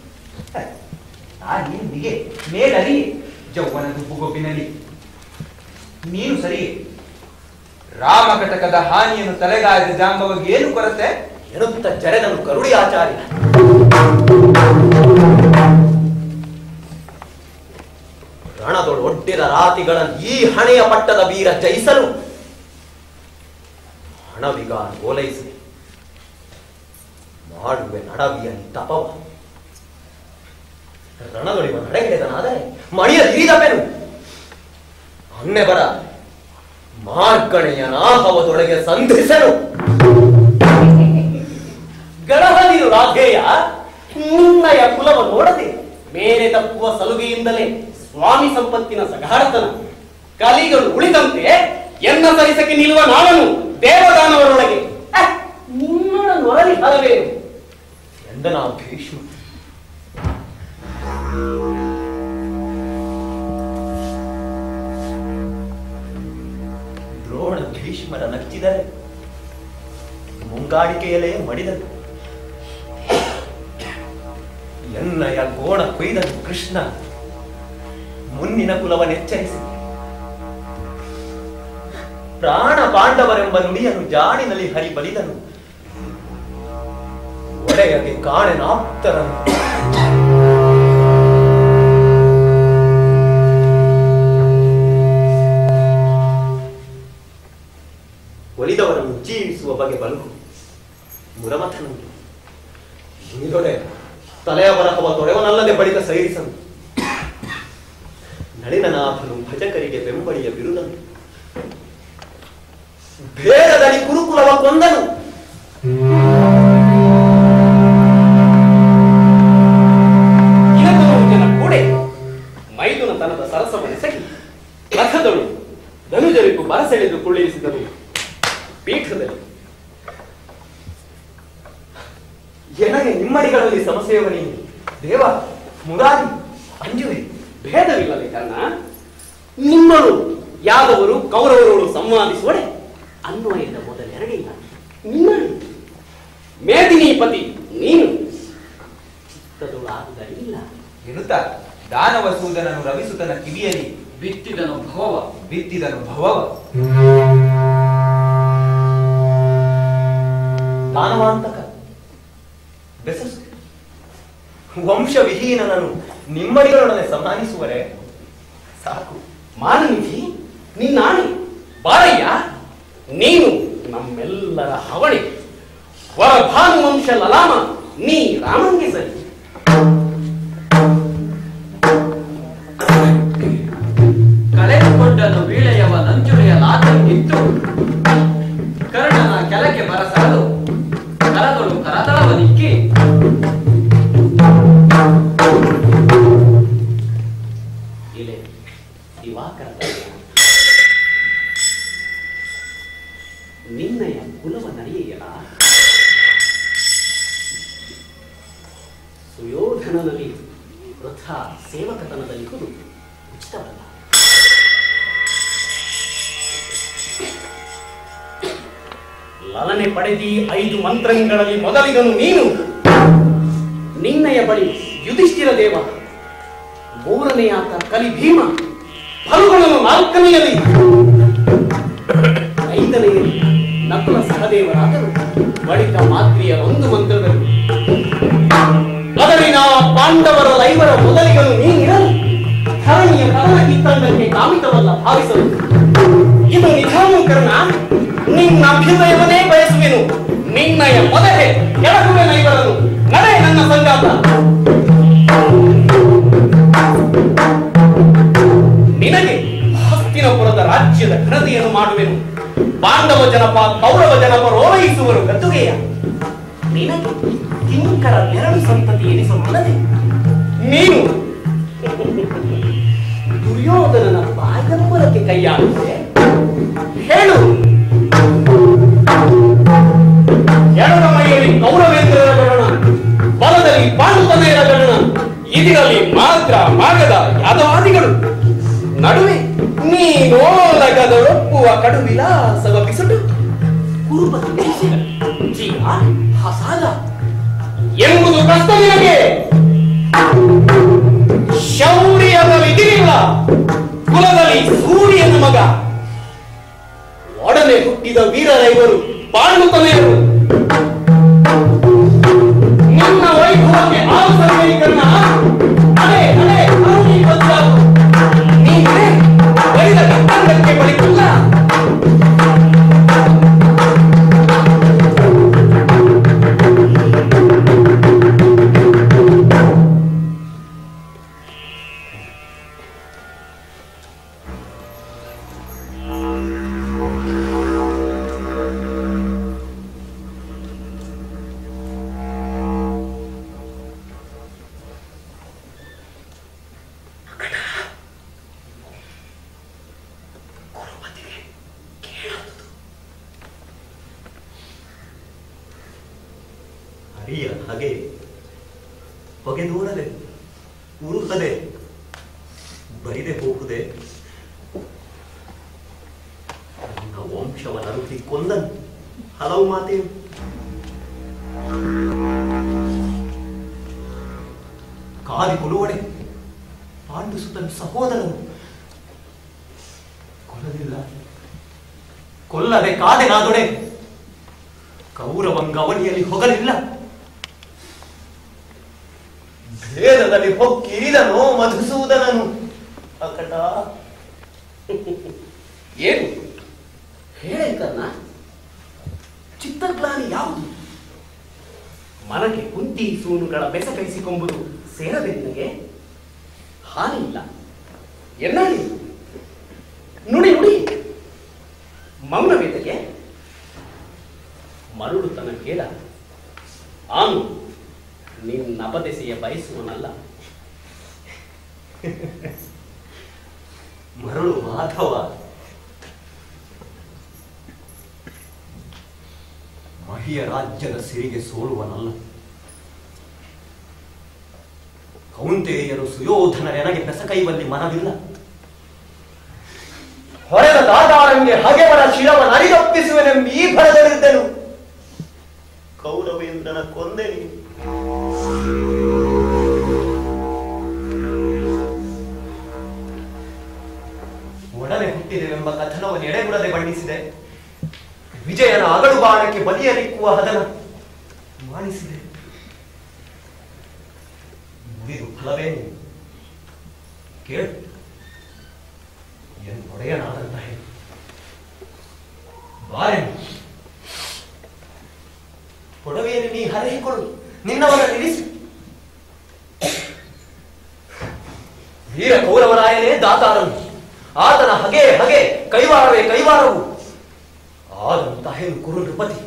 ಆ ನಿನ್ನಿಗೆ ಮೇಲರಿ ಜೌವನ ದುಬ್ಬುಗೊಬ್ಬಿನಲ್ಲಿ ನೀನು ಸರಿಯೇ ರಾಮಕಟಕದ ಹಾನಿಯನ್ನು ತಲೆಗಾಯದ ಜಾಂಬವಾಗಿ ಏನು ಕೊರತೆ ಎನ್ನುತ್ತ ಜರೆದನು ಕರುಡಿ ಆಚಾರ್ಯ ರಣದೊಳು ಒಡ್ಡಿದ ರಾತಿಗಳನ್ನು ಈ ಹಣೆಯ ಪಟ್ಟದ ವೀರ ಜಯಿಸಲು ಹಣವಿಗಾರ ಓಲೈಸಿ ಮಾಡುವೆ ನಡವಿಯಲ್ಲಿ ತಪವ ರಣದೊಳಿವ ನಡೆಗೆಳೆದನಾದರೆ ಮಣಿಯ ಹಿರಿದವೆನು ಅನ್ನೆ ಬರ ಮಾರ್ಗಣೆಯ ನಾಹವದೊಳಗೆ ಸಂಧಿಸನು ಗಣಹದಿರು ರಾಧೇಯ ನಿನ್ನಯ ಕುಲವ ನೋಡದೆ ಮೇಲೆ ತಪ್ಪುವ ಸಲುಗೆಯಿಂದಲೇ ಸ್ವಾಮಿ ಸಂಪತ್ತಿನ ಸಗಾಢತನ ಕಲಿಗಳು ಉಳಿದಂತೆ ಎನ್ನ ಸರಿಸಕ್ಕೆ ನಿಲ್ಲುವ ನಾವನು ದೇವದಾನವರೊಳಗೆ ಅಹ್, ನಿನ್ನೊಡ ನೊರಲಿ ಹಲವೇನು ಎಂದನಾ ಭೀಷ್ಮ ದ್ರೋಣ ಭೀಷ್ಮರ ನಚ್ಚಿದರೆ ಮುಂಗಾಡಿಕೆಯಲ್ಲೇ ಮಡಿದನು ಎನ್ನಯ ಗೋಣ ಕೊಯ್ದನು ಕೃಷ್ಣ ಮುನ್ನಿನ ಕುಲವನ್ನೆಚ್ಚರಿಸಿ ಪ್ರಾಣ ಪಾಂಡವರೆಂಬ ನುಡಿಯನ್ನು ಜಾಣಿನಲ್ಲಿ ಹರಿ ಬಲಿದನು ಒಡೆಯಗೆ ಕಾಣೆನಾಪ್ತರನು ಒಲಿದವರನ್ನು ಜೀವಿಸುವ ಬಗೆ ಬಲುಕು ಮುರಮಥನಂದು ಮುನಿದೊಡೆ ತಲೆಯ ಬರಹವ ತೊರೆವನಲ್ಲದೆ ಬಳಿಕ ಸೈರಿಸನು ನಳಿನನಾಥನು ಭಜಕರಿಗೆ ಬೆಂಬಳಿಯ ಬಿರುದನು ಭೇದದಡಿ ಕುರುಕುಲವ ಕೊಂದನು ಇದಕ್ಕೂ ಜನ ಕೂಡೆ ಮೈದುನ ತನದ ಸರಸವನ್ನೆಸಗಿ ರಥದಳು ಧನುಜರಿಗೂ ಬರಸೆಳೆದು ಕುಳ್ಳಿರಿಸಿದರು ಪೀಠದಲ್ಲಿ ಎನಗೆ ನಿಮ್ಮಡಿಗಳಲ್ಲಿ ಸಮಸ್ಯೆಯವ ನೀನು ದೇವ ಮುರಾರಿ ಅಂಜುವೆ ಭೇದವಿಲ್ಲವೇ ಕರ್ಣ ನಿಮ್ಮಳು ಯಾದವರು ಕೌರವರುಗಳು ಸಂವಾದಿಸುವಡೆ ಅನ್ವಯದ ಮೊದಲೆರಡಿಲ್ಲ ನಿನ್ನಳು ಮೇದಿನಿ ಪತಿ ನೀನು ಚಿತ್ತದೊಳು ಆಗುವುದರಿಲ್ಲ ಎನ್ನುತ್ತಾ ದಾನವ ಸೂದನನು ರವಿಸುತನ ಕಿವಿಯಲ್ಲಿ ಬಿತ್ತಿದನು ಭವವ ಬಿತ್ತಿದನು ಭವವ ದಾನವಾಂತಕ ಬೆಸಸು ವಂಶವಿಹೀನನನ್ನು ನಿಮ್ಮಡಿಗಳೊಡನೆ ಸಮಾನಿಸುವರೆ ಸಾಕು ಮಾನನಿಧಿ ನಿನ್ನಾಣೆ ಬಾರಯ್ಯ ನೀನು ನಮ್ಮೆಲ್ಲರ ಹವಣೆ ವರಭಾನುವಂಶ ಲಲಾಮ ನೀ ರಾಮಂಗೆ ಸರಿ ಕಳೆದುಕೊಂಡನು ವೀಳೆಯವ ನಂಜುಳೆಯ ಲಾತಂಗಿತ್ತು ಕರ್ಣನ ಕೆಳಗೆ ಬರಸಲು ಕರದೊಳು ಕರದಳವನಿಕ್ಕಿ ಇಲೆ ದಿವಾಕರ ತನಯ. ನಿನ್ನಯ ಕುಲವ ನಡೆಯಲ್ಲ ಸುಯೋಧನನಲ್ಲಿ ವೃಥ ಸೇವಕತನದಲ್ಲಿ ಹುದು ಉಚಿತವಲ್ಲ ಲಲನೆ ಪಡೆದಿ ಐದು ಮಂತ್ರಗಳಲ್ಲಿ ಮೊದಲಿಗನು ನೀನು ನಿನ್ನಯ ಬಳಿ ಯುಧಿಷ್ಠಿರ ದೇವ ಮೂರನೇ ಆತ ಕಲಿ ಭೀಮ ಫಲುಗಳನ್ನು ನಾಲ್ಕನೆಯಲ್ಲಿ ಐದನೆಯಲ್ಲಿ ನಕುಲ ಸಹದೇವರಾದರು ಬಳಿಕ ಮಾತ್ರಿಯ ಒಂದು ಮಂತ್ರದಲ್ಲಿ ಅದರಿನ ಪಾಂಡವರ ಲೈವರ ಮೊದಲಿಗನು ನೀನಿರಲು ಧರಣಿಯ ಕದನ ಕಿತ್ತಂಡಕ್ಕೆ ಕಾಮಿತವಲ್ಲ ಭಾವಿಸಲು ಇದು ನಿಧಾನ ಕರ್ಣ ನಿನ್ನ ಅಭ್ಯುದಯವನ್ನೇ ಬಯಸುವೆನು ನಿನ್ನಯ ಮೊದಲೇ ಕೆಳಗುವೆ ನೈವರನು ನಡೆ ನನ್ನ ಸಂಗಾತ ನಿನಗೆ ಹಸ್ತಿನಪುರದ ರಾಜ್ಯದ ಘನತೆಯನ್ನು ಮಾಡುವೆನು ಪಾಂಡವ ಜನಪ ಕೌರವ ಜನಪ ರೋಲಯಿಸುವರು ಗದ್ದುಗೆಯ ನಿನಗೆ ಕಿಂಕರ ನೆರಳು ಸಂತತಿ ಎನಿಸುವುದಲ್ಲದೆ ನೀನು ದುರ್ಯೋಧನನ ಬಾಯಂಬಲಕ್ಕೆ ಕೈಯಾಡುತ್ತೆ ಹೇಳು ಎಡದ ಮೈಯಲ್ಲಿ ಕೌರವೇಂದ್ರರ ಗಣನ ಬಲದಲ್ಲಿ ಪಾಂಡುತನೆಯರ ಗಣನ ಇದರಲ್ಲಿ ಮಾತ್ರ ಮಾಗದ ಯಾದವಾದಿಗಳು ನಡುವೆ ನೀನೋಲಗದೊಪ್ಪುವ ಕಡು ವಿಲಾಸವ ಬಿಸುಟು ಕುರುಬದ ನೆಲೆಸಿದ ಜೀವ ಹಸಾಲ ಎಂಬುದು ಕಷ್ಟ ನಿನಗೆ ಶೌರ್ಯದ ವಿಧಿವಿಲ್ಲ ಕುಲದಲ್ಲಿ ಸೂರ್ಯನ ಮಗ ಒಡನೆ ಹುಟ್ಟಿದ ವೀರರೈವರು ಪಾಂಡುತನೆಯರು ನಿನ್ನ ವೈಭವಕ್ಕೆ ಆವಸರೀಕರಣ ಅದೇ ಅದೇ ಕಾನೂನಿ ಬದಲಾವು ನೀನೇ ಬರಿದ ಕಟ್ಟಡಕ್ಕೆ ಬಳಿಕಲ್ಲ ಹರಿಯ ಹಾಗೆ ಹೊಗೆ ದೂರದೆ ಉರುಹದೆ ಬರಿದೆ ಹೋಗುದೆ ನನ್ನ ವಂಶವ ನರುತಿ ಕೊಂದನು ಹಲವು ಮಾತೇನು ಕಾದಿ ಕೊಲುವಡೆ ಪಾಂಡು ಸುತನ ಸಹೋದರನು ಕೊಲ್ಲದಿಲ್ಲ ಕೊಲ್ಲದೆ ಕಾದೆನಾದೊಡೆ ಕೌರವಂಗವನಿಯಲ್ಲಿ ಹೊಗಲಿಲ್ಲ ಭೇದದಲ್ಲಿ ಹೊಕ್ಕಿರಿದನೋ ಮಧುಸೂದನನು ಅಕಟ ಏನು ಹೇಳಿ ಕರ್ಣ ಚಿತ್ತಗ್ಲಾನಿ ಯಾವುದು ಮನಗೆ ಕುಂತಿ ಸೂನುಗಳ ಬೆಸಕೈಸಿಕೊಂಬುದು ಸೇರದೆ ನಿನಗೆ ಹಾನಿ ಇಲ್ಲ ಎನ್ನಾಡಿ ನುಡಿ ನುಡಿ ಮೌನವೇದಕ್ಕೆ ಮರುಳುತನ ಕೇಳ ಆನು ನಿನ್ನಪದೆಸೆಯ ಬಯಸುವನಲ್ಲ ಮರಳು ಮಾಧವ ಮಹಿಯ ರಾಜ್ಯದ ಸಿರಿಗೆ ಸೋಲುವನಲ್ಲ ಕೌಂತೆಯರು ಸುಯೋಧನ ನನಗೆ ಬೆಸಕೈವಲ್ಲಿ ಮನವಿಲ್ಲ ಹೊರೆದ ದಾದಾರಂಗೆ ಹಗೆವರ ಶಿರವ ನರಿಗಪ್ಪಿಸುವೆನೆಂಬ ಈ ಭರದಲ್ಲಿದ್ದನು ಕೌರವೇಂದ್ರನ ಕೊಂದೆ ನೀನು ಒಡನೆ ಹುಟ್ಟಿದೆವೆಂಬ ಕಥನವನ್ನು ಎಡೆಗುಡದೆ ಬಣ್ಣಿಸಿದೆ ವಿಜಯನ ಅಗಡು ಬಾಣಕ್ಕೆ ಬಲಿಯಲಿಕ್ಕುವ ಹದನ ಮಾಡಿಸಿದೆ ಮುಗಿದು ಫಲವೇನು ಕೇಳು ಎನ್ ಒಡೆಯನಾದಂತ ಹೇಳು ಬಾರೆನು ಕೊಡವೆಯಲ್ಲಿ ನೀ ಹರಹಿಕೊಳ್ಳು ನಿನ್ನವರ ನಿಲ್ಲಿಸು ವೀರ ಕೌರವರಾಯನೇ ದಾತಾರನು ಆತನ ಹಗೆ ಹಗೆ ಕೈವಾರವೇ ಕೈವಾರವು ಆದಂತ ಹೇಳು ಕುರು ನೃಪತಿ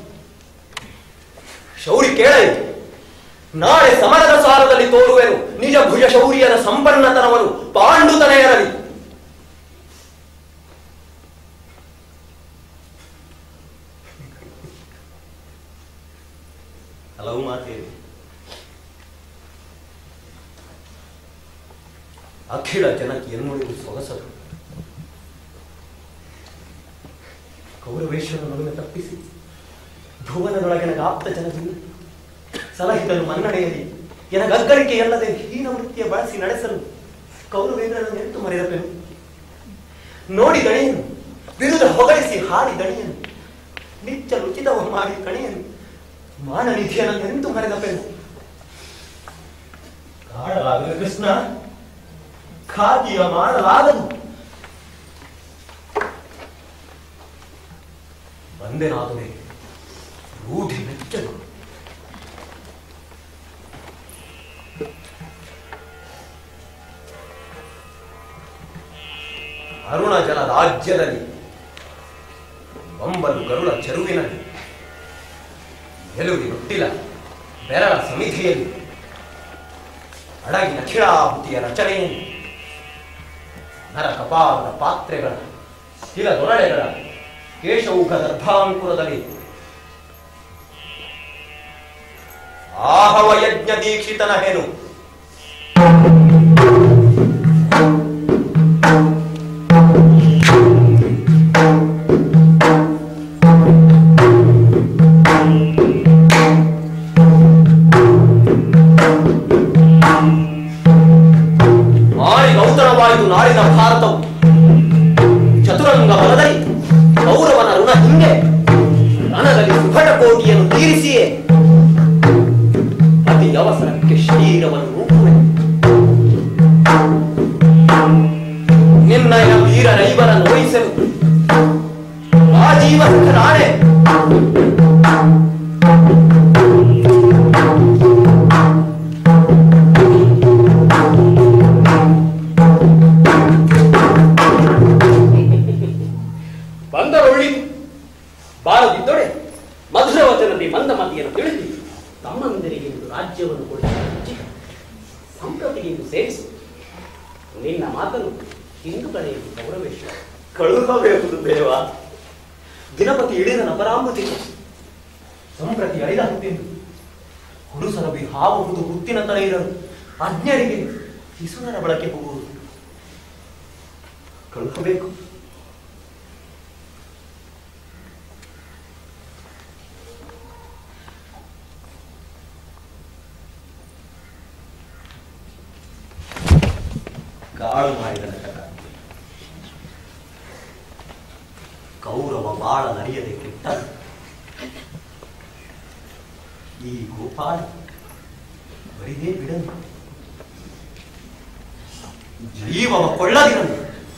ಶೌರಿ ಕೇಳಲಿ ನಾಳೆ ಸಮರದ ಸಾರದಲ್ಲಿ ತೋರುವೆನು ನಿಜ ಭುಜ ಶೌರ್ಯನ ಸಂಪನ್ನತನವನ್ನು ಪಾಂಡುತನೆಯರಲಿ ಹಲವು ಮಾತೇನು ಅಖಿಲ ಜನಕ್ಕೆ ಎನ್ನುವುದು ಸೊಗಸದು ಕೌರವೇಶ್ವರ ನಡುವೆ ತಪ್ಪಿಸಿ ಭುವನದೊಳಗಿನ ಆಪ್ತ ಜನದಿಂದ ಸಲಹಿದನು ಮನ್ನಣೆಯಲ್ಲಿ ಎನಗಗ್ಗಳಿಕೆ ಎಲ್ಲದೆ ಹೀನ ವೃತ್ತಿಯ ಬಳಸಿ ನಡೆಸಲು ಕೌರವೇಂದ್ರನ ನೆಂತು ಮರೆಯಬೇನು ನೋಡಿ ದಣಿಯನು ಬಿರುದ ಹೊಗಳಿಸಿ ಹಾಡಿ ದಣಿಯನು ನಿತ್ಯ ಉಚಿತವ ಮಾಡಿ ಕಣಿಯನು ಮಾನನಿಧಿಯನ್ನು ನೆಂತು ಮರೆದಪೆನು ಕಾಡಲಾಗದು ಕೃಷ್ಣ ಖಾತಿಯ ಮಾಡಲಾಗದು ಬಂದೆನಾದರೆ ರೂಢಿ ಮೆಚ್ಚಲು ಅರುಣಜಲ ರಾಜ್ಯದಲ್ಲಿ ಬಂಬಲು ಗರುಳ ಚೆರುವಿನಲ್ಲಿ ಗೆಲುವಿನೊಟ್ಟಿಲ ಬೆರಳ ಸಮಿತಿಯಲ್ಲಿ ಅಡಗಿನ ಖಿಳಾಹುತಿಯ ರಚನೆಯಲ್ಲಿ ನರ ಕಪಾಲದ ಪಾತ್ರೆಗಳ ಸ್ಥಿರ ದೊರಳೆಗಳ ಕೇಶೌಘ ದರ್ಭಾಂಕುರದಲ್ಲಿ ಆಹವ ಯಜ್ಞ ದೀಕ್ಷಿತನ ಹೆನು ಮಾರಿ ಗೌತರವಾಯಿತು ನಾಡಿನ ಭಾರತವು ಚತುರಂಗ ಬಲದಲ್ಲಿ ಕೌರವನ ಋಣ ಹಿಂಗೆ ರಣದಲ್ಲಿ ಸುಭಟ ಕೋಟಿಯನ್ನು ತೀರಿಸಿಯೇ ಅತಿ ಅವಸರಕ್ಕೆ ಶರೀರವನ್ನು ರೂಪುವೆ ನಿನ್ನಯ ವೀರ ನೈವರನ್ನು ವಹಿಸಲು ರಾಜೀವ ರಾಣೆ ಬಂದರೊಳ್ಳಿತು ಬಾರದಿದ್ದೊಡೆ ಮಧುರವಚನದಿ ಮಂದ ಮತಿಯನ್ನು ತಿಳಿಸಿ ತಮ್ಮಂದಿರಿಗೆ ಇಂದು ರಾಜ್ಯವನ್ನು ಕೊಡಿಸಿದ ಉಚಿತ ಸಂಪ್ರತಿಗಿಂದು ಸೇರಿಸು ನಿನ್ನ ಮಾತನ್ನು ಹಿಂದೂಗಳೆಯನ್ನು ಗೌರವೇಶ್ವರ ಕಳುಹಬೇಕು ದೇವ ದಿನಪತಿ ಇಳಿದ ನಪರಾಂಬುತಿ ಸಂಪ್ರತಿ ಅಳಿದ ಹುಟ್ಟಿದ್ದು ಹುಡುಸರಬಿ ಹಾವುವುದು ಹುತ್ತಿನ ತರ ಇರಲು ಅಜ್ಞರಿಗೆ ಹಿಸುರರ ಬಳಕೆ ಹೋಗುವುದು ಕಳುಹಬೇಕು ಕಾಳು ಮಾಡಿದ ನಾಟಕ ಕೌರವ ಬಾಳ ನರಿಯದೆ ಕೆಟ್ಟ ಈ ಗೋಪಾಲ ಬರಿದೇ ಬಿಡನು ಜೀವವ ಕೊಳ್ಳದಿರನು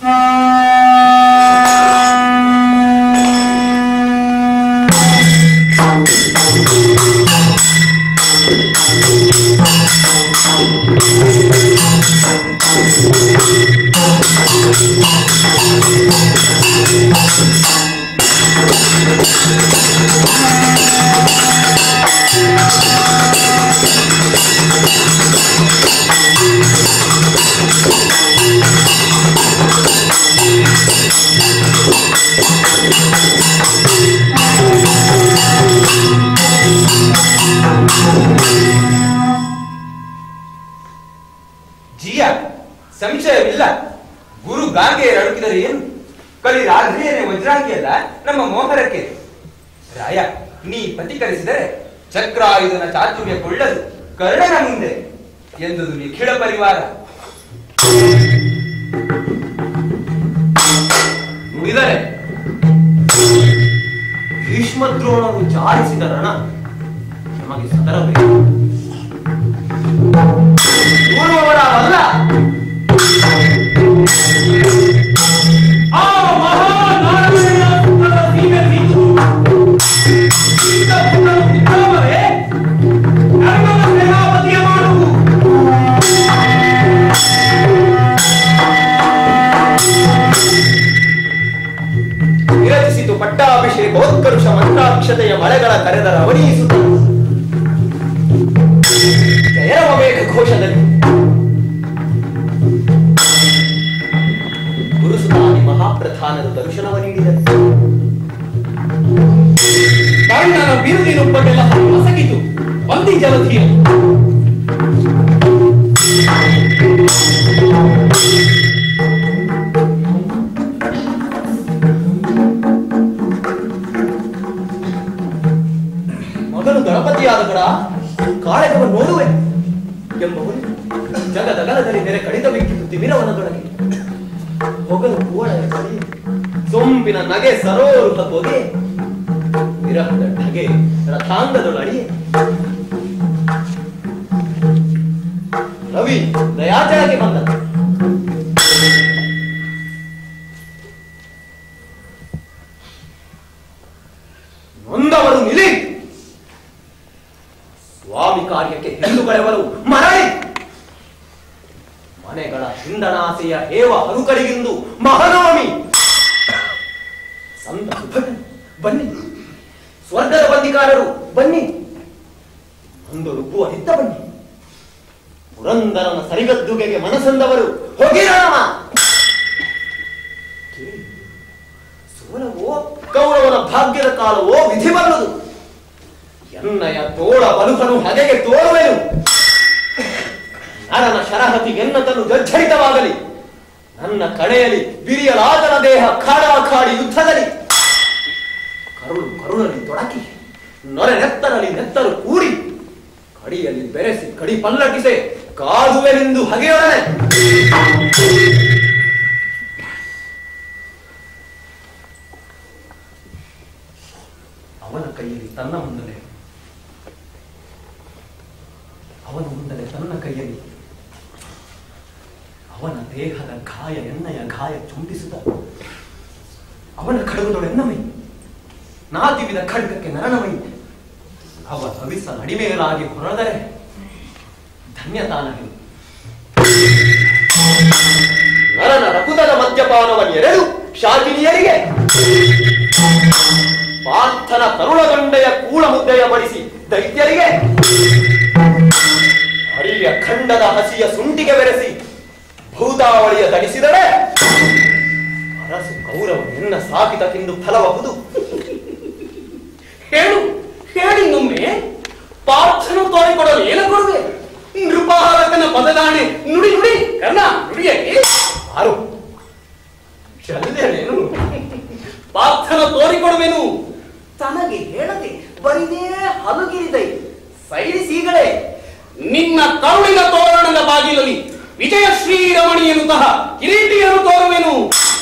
ಜಿಯ ಸಂಶಯವಿಲ್ಲ ಗುರು ಗಾಂಗೆಯರು ಅಡುಕಿದರೆ ಏನು ಕಲಿ ರಾಘವೇನೆ ವಜ್ರಾಂಗಿ ಅಲ್ಲ ನಮ್ಮ ಮೋಹರಕ್ಕೆ ರಾಯ ನೀ ಪ್ರತಿಕರಿಸಿದರೆ ಚಕ್ರಾಯುಧನ ಚಾತುರ್ಯ ಕೊಳ್ಳದು ಕರ್ಣನ ಮುಂದೆ ಎಂದುದು ನಿಖಿಳ ಪರಿವಾರ ನುಡಿದರೆ ಭೀಷ್ಮದ್ರೋಣರು ಜಾರಿಸಿದ ರಣ ನಮಗೆ ಸದರಬೇಕು ಪೂರ್ವವರಾವಲ್ಲ ಆ ಮಹಾನಾರಾಯಣ ಸುಂದರ ಸೀಮೆ ಸಿಂಧು ಸೀತ ಪುತ್ರನು ಪಿತಾಮಹೇ, ಧರ್ಮದ ಸೇನಾಪತಿಯ ಮಾಡುವು ವಿರಚಿಸಿತು ಪಟ್ಟಾಭಿಷೇಕೋತ್ಕರ್ಷ ಮಂತ್ರಾಕ್ಷತೆಯ ಮಳೆಗಳ ಕರೆದರ ಅವನೀಸುತ್ತ ಜಯರವಬೇಕ ಘೋಷದಲ್ಲಿ ಗುರುಸುತಾನಿ ಮಹಾಪ್ರಧಾನದ ದರ್ಶನವ ನೀಡಿದರು ಕರ್ಣನ ಬಿರುದಿನುಪ್ಪಟೆಲ್ಲ ಮಸಗಿತು ಬಂದಿ ಜಲಧಿಯ ಮಗನು ಗಣಪತಿಯಾದ ಕಡ ಕಾಳೆಗವ ನೋಡುವೆ ಎಂಬವನು ಜಗದಗಲದಲ್ಲಿ ನೆರೆ ಕಡಿದಬೇಕಿತ್ತು ತಿಮಿರವನದೊಳಗೆ ಹೊಗಲು ಕೂವಳಯ ಕಡಿ ಸೊಂಪಿನ ನಗೆ ಸರೋರುತ ಪೊದೆ ವಿರಹದ ಢಗೆ ರಥಾಂಗದೊಳಡಿಯೆ ರವಿ ದಯಾಚರಕ್ಕೆ ಬಂದ ನೊಂದವರು ನಿಲಿ ಕಾರ್ಯಕ್ಕೆ ಹಿಂದುಗಳೆವರು ಮರಳಿ ಮನೆಗಳ ಹಿಂದಣಾಸೆಯ ಹೇವ ಹರುಕರಿಗಿಂದು ಮಹನವಮಿ ಸಂತ ಸುಭಟನೆ ಬನ್ನಿ ಸ್ವರ್ಗದ ಬಂದಿಕಾರರು ಬನ್ನಿ ಒಂದು ರುಬ್ಬುವ ಹಿತ್ತ ಬನ್ನಿ ಪುರಂದರನ ಸರಿಗದ್ದುಗೆಗೆ ಮನಸ್ಸಂದವರು ಹೋಗಿರಾಮ ಕೇಳಿ ಸೋಲವೋ ಕೌರವನ ಭಾಗ್ಯದ ಕಾಲವೋ ವಿಧಿ ಬಲ್ಲದು ಎನ್ನಯ ತೋಳ ಬಲುಕನು ಹಗೆಗೆ ತೋರುವೆನು ನರನ ಶರಹತಿಗೆನ್ನತನು ಜರ್ಜರಿತವಾಗಲಿ ನನ್ನ ಕಡೆಯಲ್ಲಿ ಬಿರಿಯಲಾಗನ ದೇಹ ಖಾಡಾಖಾಡಿ ಯುದ್ಧದಲ್ಲಿ ಕರುಳು ಕರುಳಲ್ಲಿ ತೊಡಕಿ ನೊರೆ ನೆತ್ತರಲ್ಲಿ ನೆತ್ತರು ಕೂಡಿ ಕಡಿಯಲ್ಲಿ ಬೆರೆಸಿ ಕಡಿ ಪಲ್ಲಟಿಸೆ ಕಾದುವೆನೆಂದು ಹಗೆಯೊಡನೆ ಅವನ ಕೈಯಲ್ಲಿ ತನ್ನ ಮುಂದಲೆ ಅವನ ಮುಂದಲೆ ತನ್ನ ಕೈಯಲ್ಲಿ ಅವನ ದೇಹದ ಗಾಯ ಎಣ್ಣೆಯ ಗಾಯ ಚುಂಬಿಸಿದ ಅವನ ಖಡ್ಗದೊಳೆನ್ನಮೈ ನಾತಿವಿದ ಖಡ್ಗಕ್ಕೆ ನರಣಮೈ ಅವ ಭವಿಸ ನಡಿಮೇಲಾಗಿ ಹೊರದರೆ ಧನ್ಯತಾನಗೆ ನರನ ರಕುತದ ಮದ್ಯಪಾನವನ್ನು ಎರೆದು ಶಾಕಿನಿಯರಿಗೆ ಪಾರ್ಥನ ತರುಳಗಂಡೆಯ ಕೂಳ ಮುದ್ದೆಯ ಬಡಿಸಿ ದೈತ್ಯರಿಗೆ ಹರಿಯ ಖಂಡದ ಹಸಿಯ ಸುಂಟಿಗೆ ಬೆರೆಸಿ ಭೂತಾವಳಿಯ ದಡಿಸಿದರೆ ಅರಸು ಕೌರವ ನಿನ್ನ ಸಾಕಿತಕ್ಕೆಂದು ಫಲಬಹುದು ಹೇಳು ಹೇಳಿನ್ನೊಮ್ಮೆ ಪಾರ್ಥನು ತೋರಿಕೊಡಲು ಏನು ಕೊಡುವೆ ನೃಪಾಲಕನ ಬದಲಾಣೆ ನುಡಿ ನುಡಿ ಕರ್ಣ ನುಡಿಯಲ್ಲಿ ಆರು ಚಂದೇನೇನು ಪಾರ್ಥನ ತೋರಿಕೊಡುವೆನು ತನಗೆ ಹೇಳದೆ ಬರಿದೇ ಹಲುಗಿರಿದೈ ಸೈರಿಸೀಗಲೇ ನಿನ್ನ ಕರುಳಿನ ತೋರಣದ ಬಾಗಿಲಲ್ಲಿ ವಿಜಯ ಶ್ರೀರಮಣಿಯನುತಹ ಕಿರೀಟಿಯನ್ನು ತೋರುವೆನು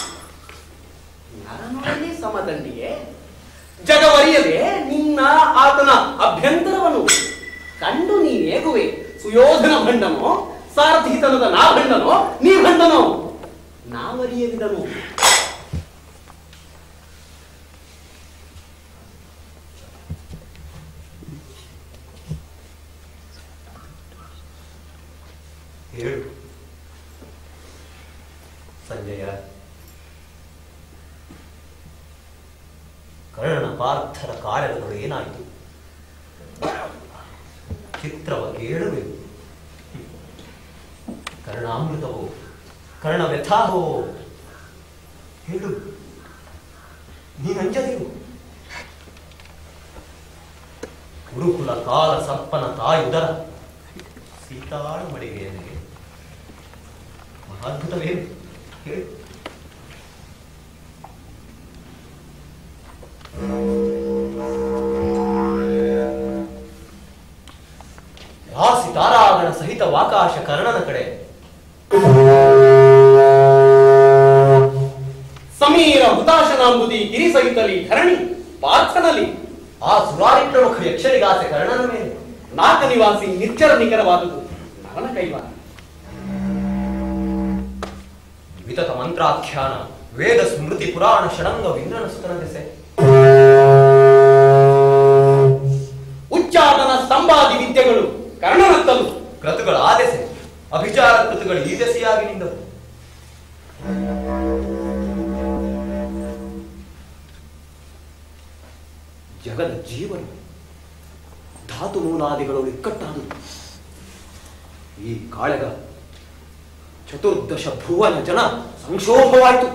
ನರನೊಡನೆ ಸಮದಂಡಿಗೆ ಜಗವರಿಯದೆ ನಿನ್ನ ಆತನ ಅಭ್ಯಂತರವನ್ನು ಕಂಡು ನೀನೇಗುವೆ ಸುಯೋಧನ ಭಂಡನೋ ಸಾರಥಿತನದ ನಾ ಭಂಡನೋ ನೀ ಭಂಡನೋ ನಾವರಿಯದಿದನು ಹೇಳು ಸಂಜಯ ಕರ್ಣ ಪಾರ್ಥರ ಕಾರ್ಯಗಳು ಏನಾಯಿತು ಚಿತ್ರವ ಕೇಳುವೆವು ಕರ್ಣಾಮೃತವೋ ಕರ್ಣ ವ್ಯಥಾಹೋ ಹೇಳು ನೀನಂಜದಿರು ಗುರುಕುಲ ಕಾಲ ಸಪ್ಪನ ತಾಯುದರ ಸೀತಾಳ ಮಡಿಗೆ ನನಗೆ ಮಹಾದ್ಭುತವೇನು ಹೇಳಿ ಆ ಸಿತಾರಾಗಣ ಸಹಿತ ವಾಕಾಶ ಕರ್ಣನ ಕಡೆ ಸಮೀರ ಹುತಾಶನಾಂಬುದಿ ಗಿರಿ ಸಹಿತಲಿ ಧರಣಿ ಪಾರ್ಥನಲ್ಲಿ ಆ ಸುರಾರಿ ಪ್ರಮುಖ ಯಕ್ಷರಿಗಾಸೆ ಕರ್ಣನ ಮೇಲೆ ನಾಕ ನಿವಾಸಿ ನಿರ್ಜರ ನಿಖರವಾದುದು ಅವನ ಕೈವಾರ ವಿತತ ಮಂತ್ರಾಖ್ಯಾನ ವೇದ ಸ್ಮೃತಿ ಪುರಾಣ ಷಡಂಗ ವಿಂದ್ರನ ಸುತನ ದೆಸೆ ಉಚ್ಚಾಟನ ಸ್ತಂಭಾದಿ ವಿದ್ಯೆಗಳು ಕರ್ಣನತ್ತಲು ಕ್ರತುಗಳ ಆ ದೆಸೆ ಅಭಿಚಾರ ಕೃತುಗಳು ಈ ದೆಸೆಯಾಗಿ ನಿಂದವು ಜಗದ ಜೀವನ ಧಾತು ಮೂಲಾದಿಗಳು ಇಕ್ಕಟ್ಟಾದುದು ಈ ಕಾಳೆಗ ಚತುರ್ದಶ ಭುವನ ಜನ ಸಂಕ್ಷೋಭವಾಯಿತು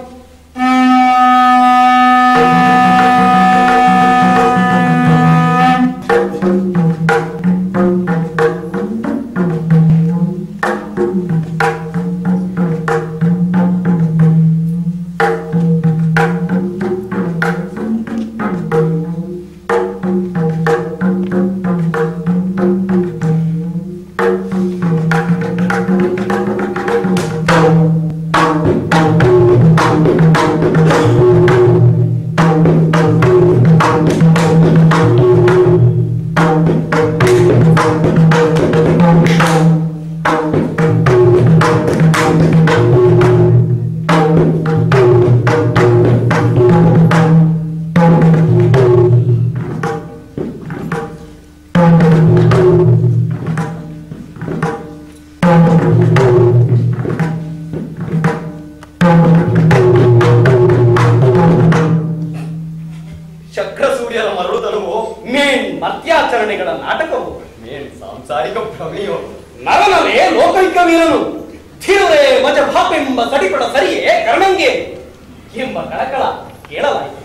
ಚಕ್ರ ಸೂರ್ಯನ ಮರಳುತ್ತಲವೋ ಮೇನ್ ಮತ್ಯಾಚರಣೆಗಳ ನಾಟಕವು ಮೇನ್ ಸಾಂಸಾರಿಕ ಭ್ರಮೆಯೋ ನರನವೇ ಲೋಕೈಕ ವೀರನು ಧೀರರೇ ಮಜ ಭಾಪೆಂಬ ಸಡಿಪಡ ಸರಿಯೇ ಕರ್ಣಂಗೆ ಎಂಬ ಕಳಕಳ ಕೇಳಲಾಯಿತು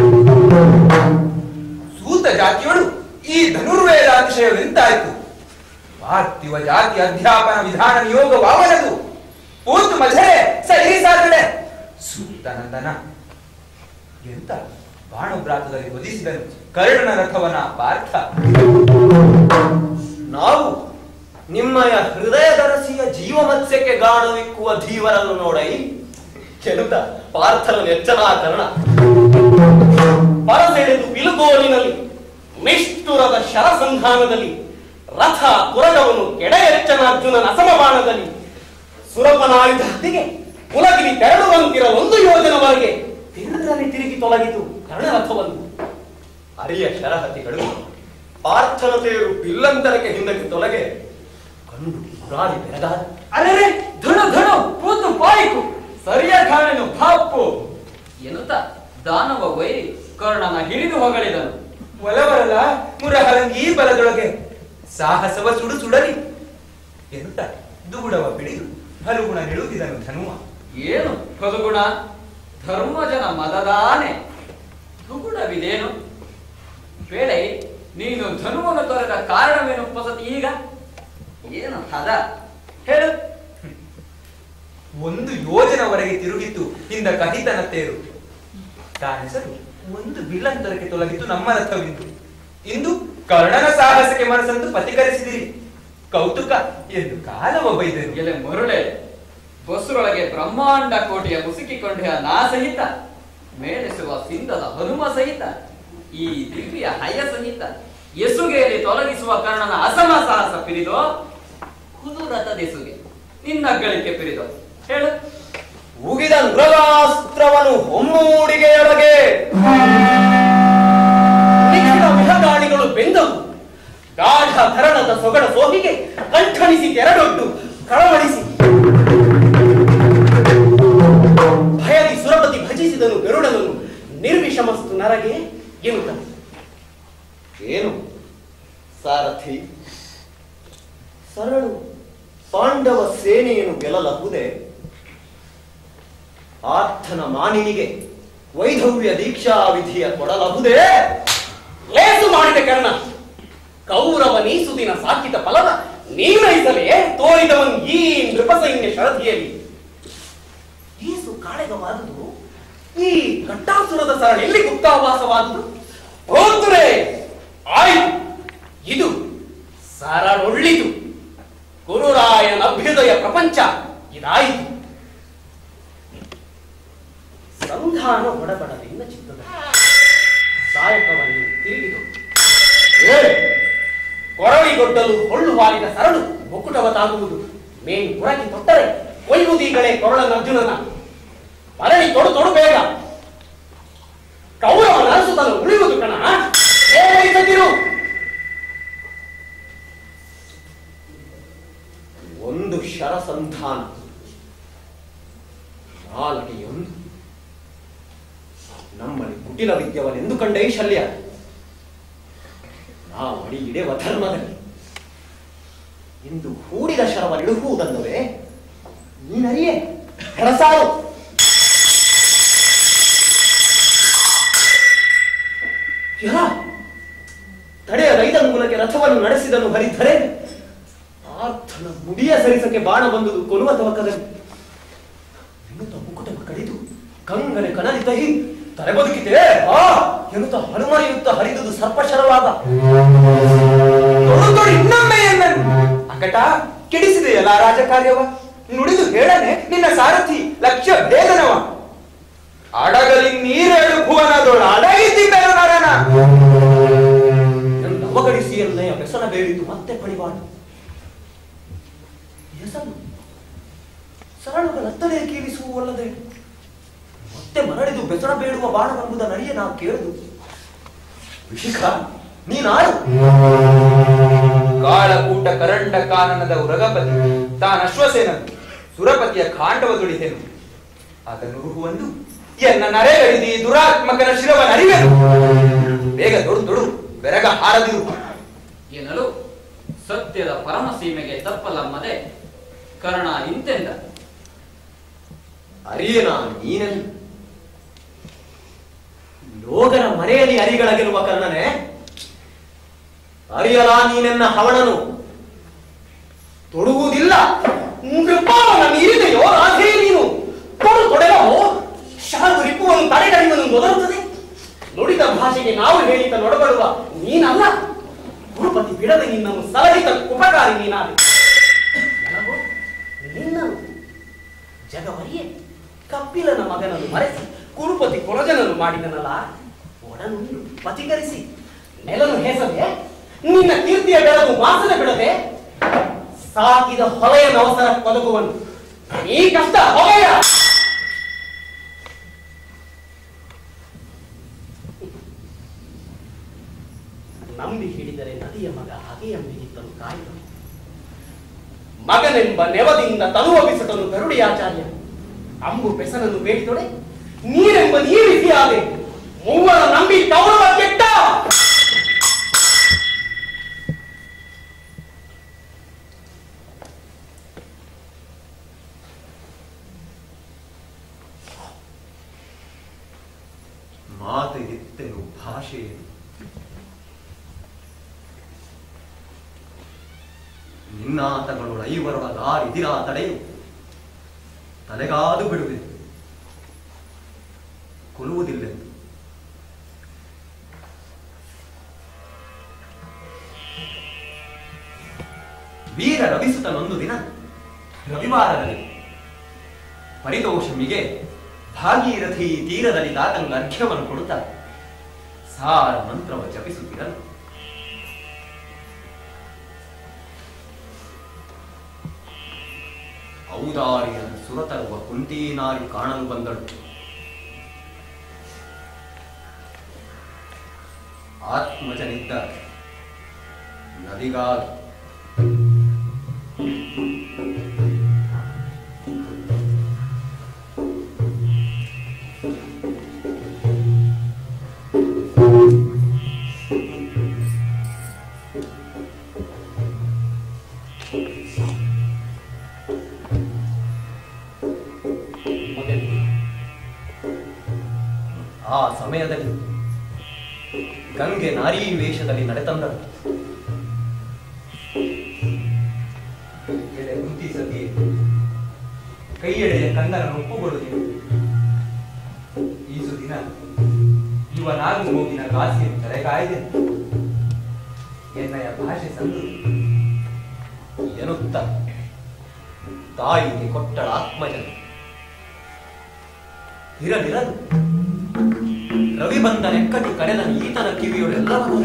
ಸೂತ ಜಾತಿಯೊಳು ಈ ಧನುರ್ವೇದ ಅತಿಶಯವೆಂತಾಯ್ತು ಪಾರ್ಥಿವ ಜಾತಿ ಅಧ್ಯಾಪನ ವಿಧಾನ ನಿಯೋಗವಾವನದು ಪೂತು ಮಜರೆ ಸರಿ ಸಾಧನೆ ಸೂತನಂದನ ಎಂತ ಬಾಣಭ್ರಾತದಲ್ಲಿ ಒದಿಸಿದನು ಕರ್ಣನ ರಥವನ ಪಾರ್ಥ ನಾವು ನಿಮ್ಮಯ ಹೃದಯದರಸಿಯ ಜೀವ ಮತ್ಸ್ಯಕ್ಕೆ ಗಾಢವಿಕ್ಕುವ ಧೀವರನ್ನು ನೋಡೈ ಕೆಡುತ ಪಾರ್ಥನ ನೆಚ್ಚನ ಕರ್ಣ ಪರಸೆಳೆದು ಬಿಲುಗೋಲಿನಲ್ಲಿ ನಿಷ್ಠುರದ ಶರಸಂಧಾನದಲ್ಲಿ ರಥ ಕುರಗವನು ಕೆಡೆಯೆಚ್ಚನ ಅರ್ಜುನನ ಅಸಮಬಾಣದಲ್ಲಿ ಸುರಪನಾಯುಧ ಹತ್ತಿಗೆ ಕುಲಗಿರಿ ತೆರಳುವಂತಿರ ಒಂದು ಯೋಜನವರೆಗೆ ತಿರುಗನೆ ತಿರುಗಿ ತೊಲಗಿತು ಕರ್ಣರಥವನ್ನು ಅರಿಯ ಶರಹತಿಗಳು ಪಾರ್ಥನ ತೇರು ಬಿಲ್ಲಂತರಕ್ಕೆ ಹಿಂದಕ್ಕೆ ತೊಲಗೆ ಕಂಡು ಮುರಾರಿ ಬೆರಗಾದ ಅರೆ ಧನು ಧನು ಪೂತು ಪಾಯಿಕು ಸರಿಯ ಕಾಣೆನು ಭಾಪ್ಪು ಎನ್ನುತ್ತ ದಾನವ ವೈರಿ ಕರ್ಣನ ಹಿಡಿದು ಹೊಗಳಿದನು ಒಲವರಲ ಮುರಹರಂಗಿ ಬಲದೊಳಗೆ ಸಾಹಸವ ಸುಡು ಸುಡಲಿ ಎಂತ ದುಗುಡವ ಬಿಡಿದು ಹಲುಗುಣ ನಿಳುತ್ತಿದನು ಧನುವ ಏನು ಫಲಗುಣ ಧರ್ಮಜನ ಮದದಾನೆ ದುಗುಡವಿದೇನು ಬೇಳೆ ನೀನು ಧನುವನ್ನು ತೊರೆದ ಕಾರಣವೇನು ಪಸತಿ ಈಗ ಏನು ಹದ ಹೇಳು ಒಂದು ಯೋಜನವರೆಗೆ ತಿರುಗಿತ್ತು ಹಿಂದ ಕಹಿತನ ತೇರು ತಾನೆಸರು ಒಂದು ಬಿಲ್ಲಂತರಕ್ಕೆ ತೊಲಗಿತ್ತು ನಮ್ಮ ರಥವಿಂದು ಇಂದು ಕರ್ಣನ ಸಾಹಸಕ್ಕೆ ಮನಸ್ಸಂದು ಪತಿಕರಿಸಿದಿರಿ ಕೌತುಕ ಎಂದು ಕಾಲವ ಬೈದರು ಎಲೆ ಮರುಳೆ ಬಸ್ಸರೊಳಗೆ ಬ್ರಹ್ಮಾಂಡ ಕೋಟೆಯ ಮುಸುಕಿಕೊಂಡೆಯ ನಾ ಸಹಿತ ಮೇಲೆಸುವ ಸಿಂಧದ ಹನುಮ ಸಹಿತ ಈ ದಿವ್ಯ ಹಯ ಸಹಿತ ಎಸುಗೆಯಲ್ಲಿ ತೊಲಗಿಸುವ ಕರ್ಣನ ಅಸಮ ಸಾಹಸ ಪಿರಿದೋ ಕುದುರತದೆಸುಗೆ ನಿನ್ನ ಗಳಿಕೆ ಪಿರಿದೋ ಹೇಳು ಉಗಿದ ಮೃಗಾಸ್ತ್ರವನ್ನು ಹೊಮ್ಮೂಡಿಗೆಯೊಳಗೆ ನಿಖಿಲ ವಿಹಗಾಳಿಗಳು ಬೆಂದವು ಗಾಢ ಧರಣದ ಸೊಗಡ ಸೋಹಿಗೆ ಕಂಠಣಿಸಿ ತೆರಡೊಡ್ಡು ಕಳವಳಿಸಿ ಭಯದಿ ಸುರಪತಿ ಭಜಿಸಿದನು ಗರುಡನನ್ನು ನಿರ್ವಿಷಮಸ್ತು ನರಗೆ ಎನ್ನುತ್ತ ಏನು ಸಾರಥಿ ಸರಳು ಪಾಂಡವ ಸೇನೆಯನ್ನು ಗೆಲ್ಲಲಹುದೆ ಆರ್ಥನ ಮಾನಿನಿಗೆ ವೈಧವ್ಯ ದೀಕ್ಷಾ ವಿಧಿಯ ಕೊಡಲಹುದೇ ಲೇಸು ಮಾಡಿದ ಕರ್ಣ ಕೌರವ ನೀಸುದಿನ ಸಾಕಿದ ಫಲದ ನೀನೈಸಲೇ ತೋರಿದವನ್ ಈ ನೃಪಸೈನ್ಯ ಶರಧಿಯಲ್ಲಿ ಈಸು ಕಾಳೆಗವಾದುದು ಈ ಕಟ್ಟಾಸುರದ ಸರಳ ಎಲ್ಲಿ ಗುಪ್ತಾವಾಸವಾದುದು ಹೋದ್ರೆ ಆಯ್ತು ಇದು ಸರಳೊಳ್ಳಿತು ಗುರುರಾಯನ ಅಭ್ಯುದಯ ಪ್ರಪಂಚ ಇದಾಯಿತು ಸಂಧಾನ ಒಡಬಡದಿಂದ ಚಿತ್ತದ ಸಾಯಕವನ್ನು ತಿರುಗಿದು ಏ! ಕೊರಳಿಗೊಡ್ಡಲು ಹೊಳ್ಳು ವಾಲಿದ ಸರಳು ಮುಕ್ಕುಟವ ತಾಗುವುದು ಮೇನ್ ಪುರಕ್ಕೆ ತೊಟ್ಟರೆ ಕೊಯ್ಯುವುದೀಗಳೇ ಕೊರಳನ ಅರ್ಜುನನ ಮರಳಿ ತೊಡು ತೊಡು ಬೇಗ ಕೌರವ ನರಸುತ್ತಲು ಉಳಿಯುವುದು ಕಣ ಏನಿಸದಿರು ಒಂದು ಶರಸಂಧಾನ ನಾಲ್ಕೆಯೊಂದು ನಮ್ಮಲ್ಲಿ ಕುಟಿಲ ವಿದ್ಯವನೆಂದು ಕಂಡೈ ಶಲ್ಯ ನಾವು ಅಡಿ ಇಡೆವ ಧರ್ಮದಲ್ಲಿ ಇಂದು ಹೂಡಿದ ಶರವನಿಡುವುದಲ್ಲವೇ ನೀನರಿಯೇ ಹೆರಸಾರು ಯಾ ತಡೆಯ ರೈದಂಗುಲಕ್ಕೆ ರಥವನ್ನು ನಡೆಸಿದನು ಹರಿಧರೆ ಆರ್ಥನ ಮುಡಿಯ ಸರಿಸಕ್ಕೆ ಬಾಣ ಬಂದುದು ಕೊಲ್ಲುವ ತವಕದಲ್ಲಿ ಎನ್ನುತ್ತ ಮುಕುಟವ ಕಡಿದು ಕಂಗನೆ ಕನಲಿತಹಿ ತಲೆ ಬದುಕಿತೆ ಆ ಎನ್ನುತ್ತ ಹನುಮನಿಯುತ್ತ ಹರಿದುದು ಸರ್ಪಶರವಾದ ತೊಡು ತೊಡು ಇನ್ನೊಮ್ಮೆ ಎಂದನು ಅಕಟ ಕೆಡಿಸಿದೆಯಲ್ಲ ರಾಜಕಾರ್ಯವ ನುಡಿದು ಹೇಳನೆ ನಿನ್ನ ಸಾರಥಿ ಲಕ್ಷ್ಯ ಭೇದನವ ಅಡಗಲಿ ನೀರೇಳು ಭುವನದೊಳ ಅಡಗಿದ್ದಿದ್ದರು ನರನ ಎಂದು ಅವಗಡಿಸಿ ಎನ್ನೆಯ ವ್ಯಸನ ಬೇಡಿತು ಮತ್ತೆ ಪಡಿವಾಣ ಹೆಸರು ಸರಳುಗಳತ್ತಲೇ ಕೀರಿಸುವಲ್ಲದೆ ಮತ್ತೆ ಮರಳಿದು ಬೆಸರ ಬೇಡುವ ಬಾಣವೆಂಬುದ ನಡಿಯ ನಾವು ಕೇಳುದು ವಿಶಿಖ ನೀನಾರು ಕಾಳಕೂಟ ಕರಂಡ ಕಾನನದ ಉರಗಪತಿ ತಾನ ಅಶ್ವಸೇನನು ಸುರಪತಿಯ ಖಾಂಡವ ದುಡಿದೆನು ಅದನ್ನು ರುಹುವಂದು ಎನ್ನ ನರೆಗಡಿದಿ ದುರಾತ್ಮಕನ ಶಿರವ ನರಿವೆನು ಹಾರದಿರು ಎನ್ನಲು ಸತ್ಯದ ಪರಮ ಸೀಮೆಗೆ ತಪ್ಪಲಮ್ಮದೆ ಕರ್ಣ ಇಂತೆಂದ ಅರಿಯನ ನೀನಲ್ಲಿ ಲೋಗನ ಮನೆಯಲ್ಲಿ ಅರಿಗಳಗಿರುವ ಕರ್ಣನೆ ಅರಿಯಲ ನೀನೆನ್ನ ಹವಣನು ತೊಡುವುದಿಲ್ಲ ನೃಪಾವನ ಮೀರಿದೆಯೋ ರಾಧೆ ನೀನು ತೊಡು ತೊಡೆಲವೋ ಶಾಲು ರಿಪುವನ್ನು ತಡೆಗಡಿಯುವುದು ಮೊದಲುತ್ತದೆ ನುಡಿದ ಭಾಷೆಗೆ ನಾವು ಹೇಳಿದ ನೊಡಬಡುವ ನೀನಲ್ಲ ಗುರುಪತಿ ಬಿಡದೆ ನಿನ್ನನ್ನು ಸಲಹಿತ ಉಪಕಾರಿ ನೀನಾದೆ ನನಗೋ ನಿನ್ನನು ಜಗವರಿಯೇ ಕಪಿಲನ ಮಗನನ್ನು ಮರೆಸಿ ಕುರುಪತಿ ಕೊರಜನನ್ನು ಮಾಡಿದನಲ್ಲ ಒಡನುಂಡು ಪತಿಕರಿಸಿ ನೆಲನು ಹೇಸದೆ ನಿನ್ನ ಕೀರ್ತಿಯ ಬೆಳಗು ವಾಸನೆ ಬಿಡದೆ ಸಾಕಿದ ಹೊಲೆಯ ಅವಸರ ಕೊದಗುವನು ಈ ಕಷ್ಟ ಹೊಲೆಯ ನಂಬಿ ಹಿಡಿದರೆ ನದಿಯ ಮಗ ಹಾಗೆ ಎಂಬಿಗಿತ್ತನು ಕಾಯ್ದು ಮಗನೆಂಬ ನೆವದಿಂದ ತನುವ ಬಿಸಟನು ಗರುಡಿಯಾಚಾರ್ಯ ಅಂಬು ಬೆಸನನ್ನು ಬೇಡಿದೊಡೆ ನೀರೆಂಬ ನೀರಿಸಿಯಾದೆ ಮೂವರ ನಂಬಿ ಕೌರವ ಕೆಟ್ಟ ಮಾತು ಎತ್ತೆನು ಭಾಷೆಯನ್ನು ನಿನ್ನಾತಗಳು ಐವರೊಳ ದಾರಿದಿರಾ ತಡೆಯು ತಲೆಗಾದು ಬಿಡುವೆನು ಕೊಲ್ಲುವುದಿಲ್ಲೆಂದು ವೀರ ರವಿಸುತನೊಂದು ದಿನ ರವಿವಾರದಲ್ಲಿ ಪರಿತೋಷಮಿಗೆ ಭಾಗೀರಥಿ ತೀರದಲ್ಲಿ ತಾತಂಗ ಅರ್ಘ್ಯವನ್ನು ಕೊಡುತ್ತಾ ಸಾರ ಮಂತ್ರವ ಜಪಿಸುತ್ತಿರಲು ಔದಾರಿಯ ಸುರತರುವ ಕುಂತೀನಾರಿ ಕಾಣಲು ಬಂದಳು ಆತ್ಮಜನಿದ್ದ ನದಿಗಾದ ಮಗನಿಗೆ ಆ ಸಮಯದಲ್ಲಿ ಗಂಗೆ ನಾರೀ ವೇಷದಲ್ಲಿ ನಡೆತಂದಳು ಎಳೆ ಕುಂತಿ ಸತಿ ಕೈಯೆಳೆಯ ಕಂದನ ಒಪ್ಪುಗೊಳ್ಳುತ್ತಿದೆ ಈ ಸುದಿನ ಇವನಾಗು ಮೂಗಿನ ಕಾಸಿಯನ್ನು ತಲೆಗಾಯ್ದೆ ಎನ್ನಯ ಭಾಷೆ ಸಂದು ಎನ್ನುತ್ತ ತಾಯಿಗೆ ಕೊಟ್ಟಳ ಆತ್ಮಜನ ಇರಲಿರದು ರವಿ ಬಂದ ನೆಕ್ಕಟಿ ಕಡೆದ ಈತನ ಕಿವಿಯೊಳೆಲ್ಲವೂ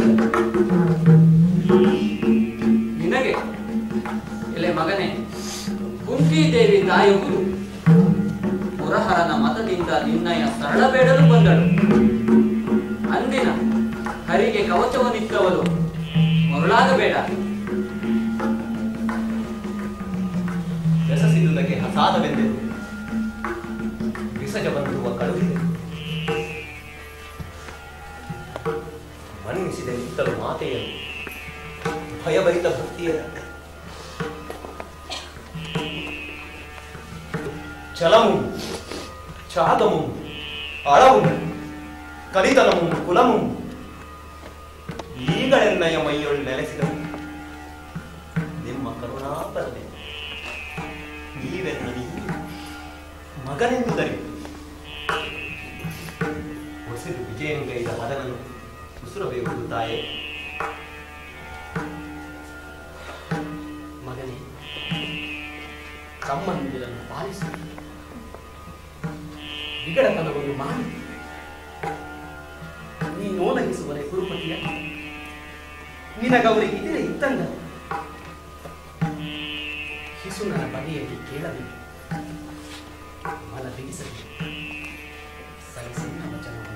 ನಿನಗೆ ಎಲೆ ಮಗನೇ ಕುಂತಿದೇವಿ ತಾಯಿಯು ಪುರಹರನ ಮತದಿಂದ ನಿನ್ನಯ ಸರಳ ಬೇಡಲು ಬಂದಳು ಅಂದಿನ ಹರಿಗೆ ಕವಚವನ್ನಿತ್ತವಳು ಮರುಳಾಗಬೇಡ ಬೆಸಸಿದುದಕ್ಕೆ ಹಸಾದವೆಂದೆವು ವಿಸಜ ಬಂದಿರುವ ಕಳುಹಿದೆ ಮನ್ನಿಸಿದೆ ನಿತ್ತಲು ಮಾತೆಯನ್ನು ಭಯಭರಿತ ಭಕ್ತಿಯ ಚಲಮು ಚಾಗಮು ಅಳವು ಕಲಿತನಮು ಕುಲಮು ಈಗಳೆನ್ನಯ ಮೈಯೊಳ್ ನೆಲೆಸಿದವು ನಿಮ್ಮ ಕರುಣಾಪರದೆ ನೀವೆನ್ನ ನೀವು ಮಗನೆಂದುದರಿ ಹೊಸದು ವಿಜಯಂಗೈದ ಮದನನ್ನು ಉಸುರಬೇಕು ತಾಯೇ ಮಗನೇ ತಮ್ಮಂದಿರನ್ನು ಪಾಲಿಸು ವಿಗಡತನವನ್ನು ಮಾಡಿ ನೀನೋಲಗಿಸುವರೆ ಗುರುಪತಿಯ ನಿನಗವರಿಗೆ ಇದಿರೆ ಇತ್ತಂಗ ಹಿಸುನನ ಬಗೆಯಲ್ಲಿ ಕೇಳಬೇಕು ಮನ ಬಿಗಿಸಬೇಕು ಸಲಸಿನ ವಚನವನ್ನು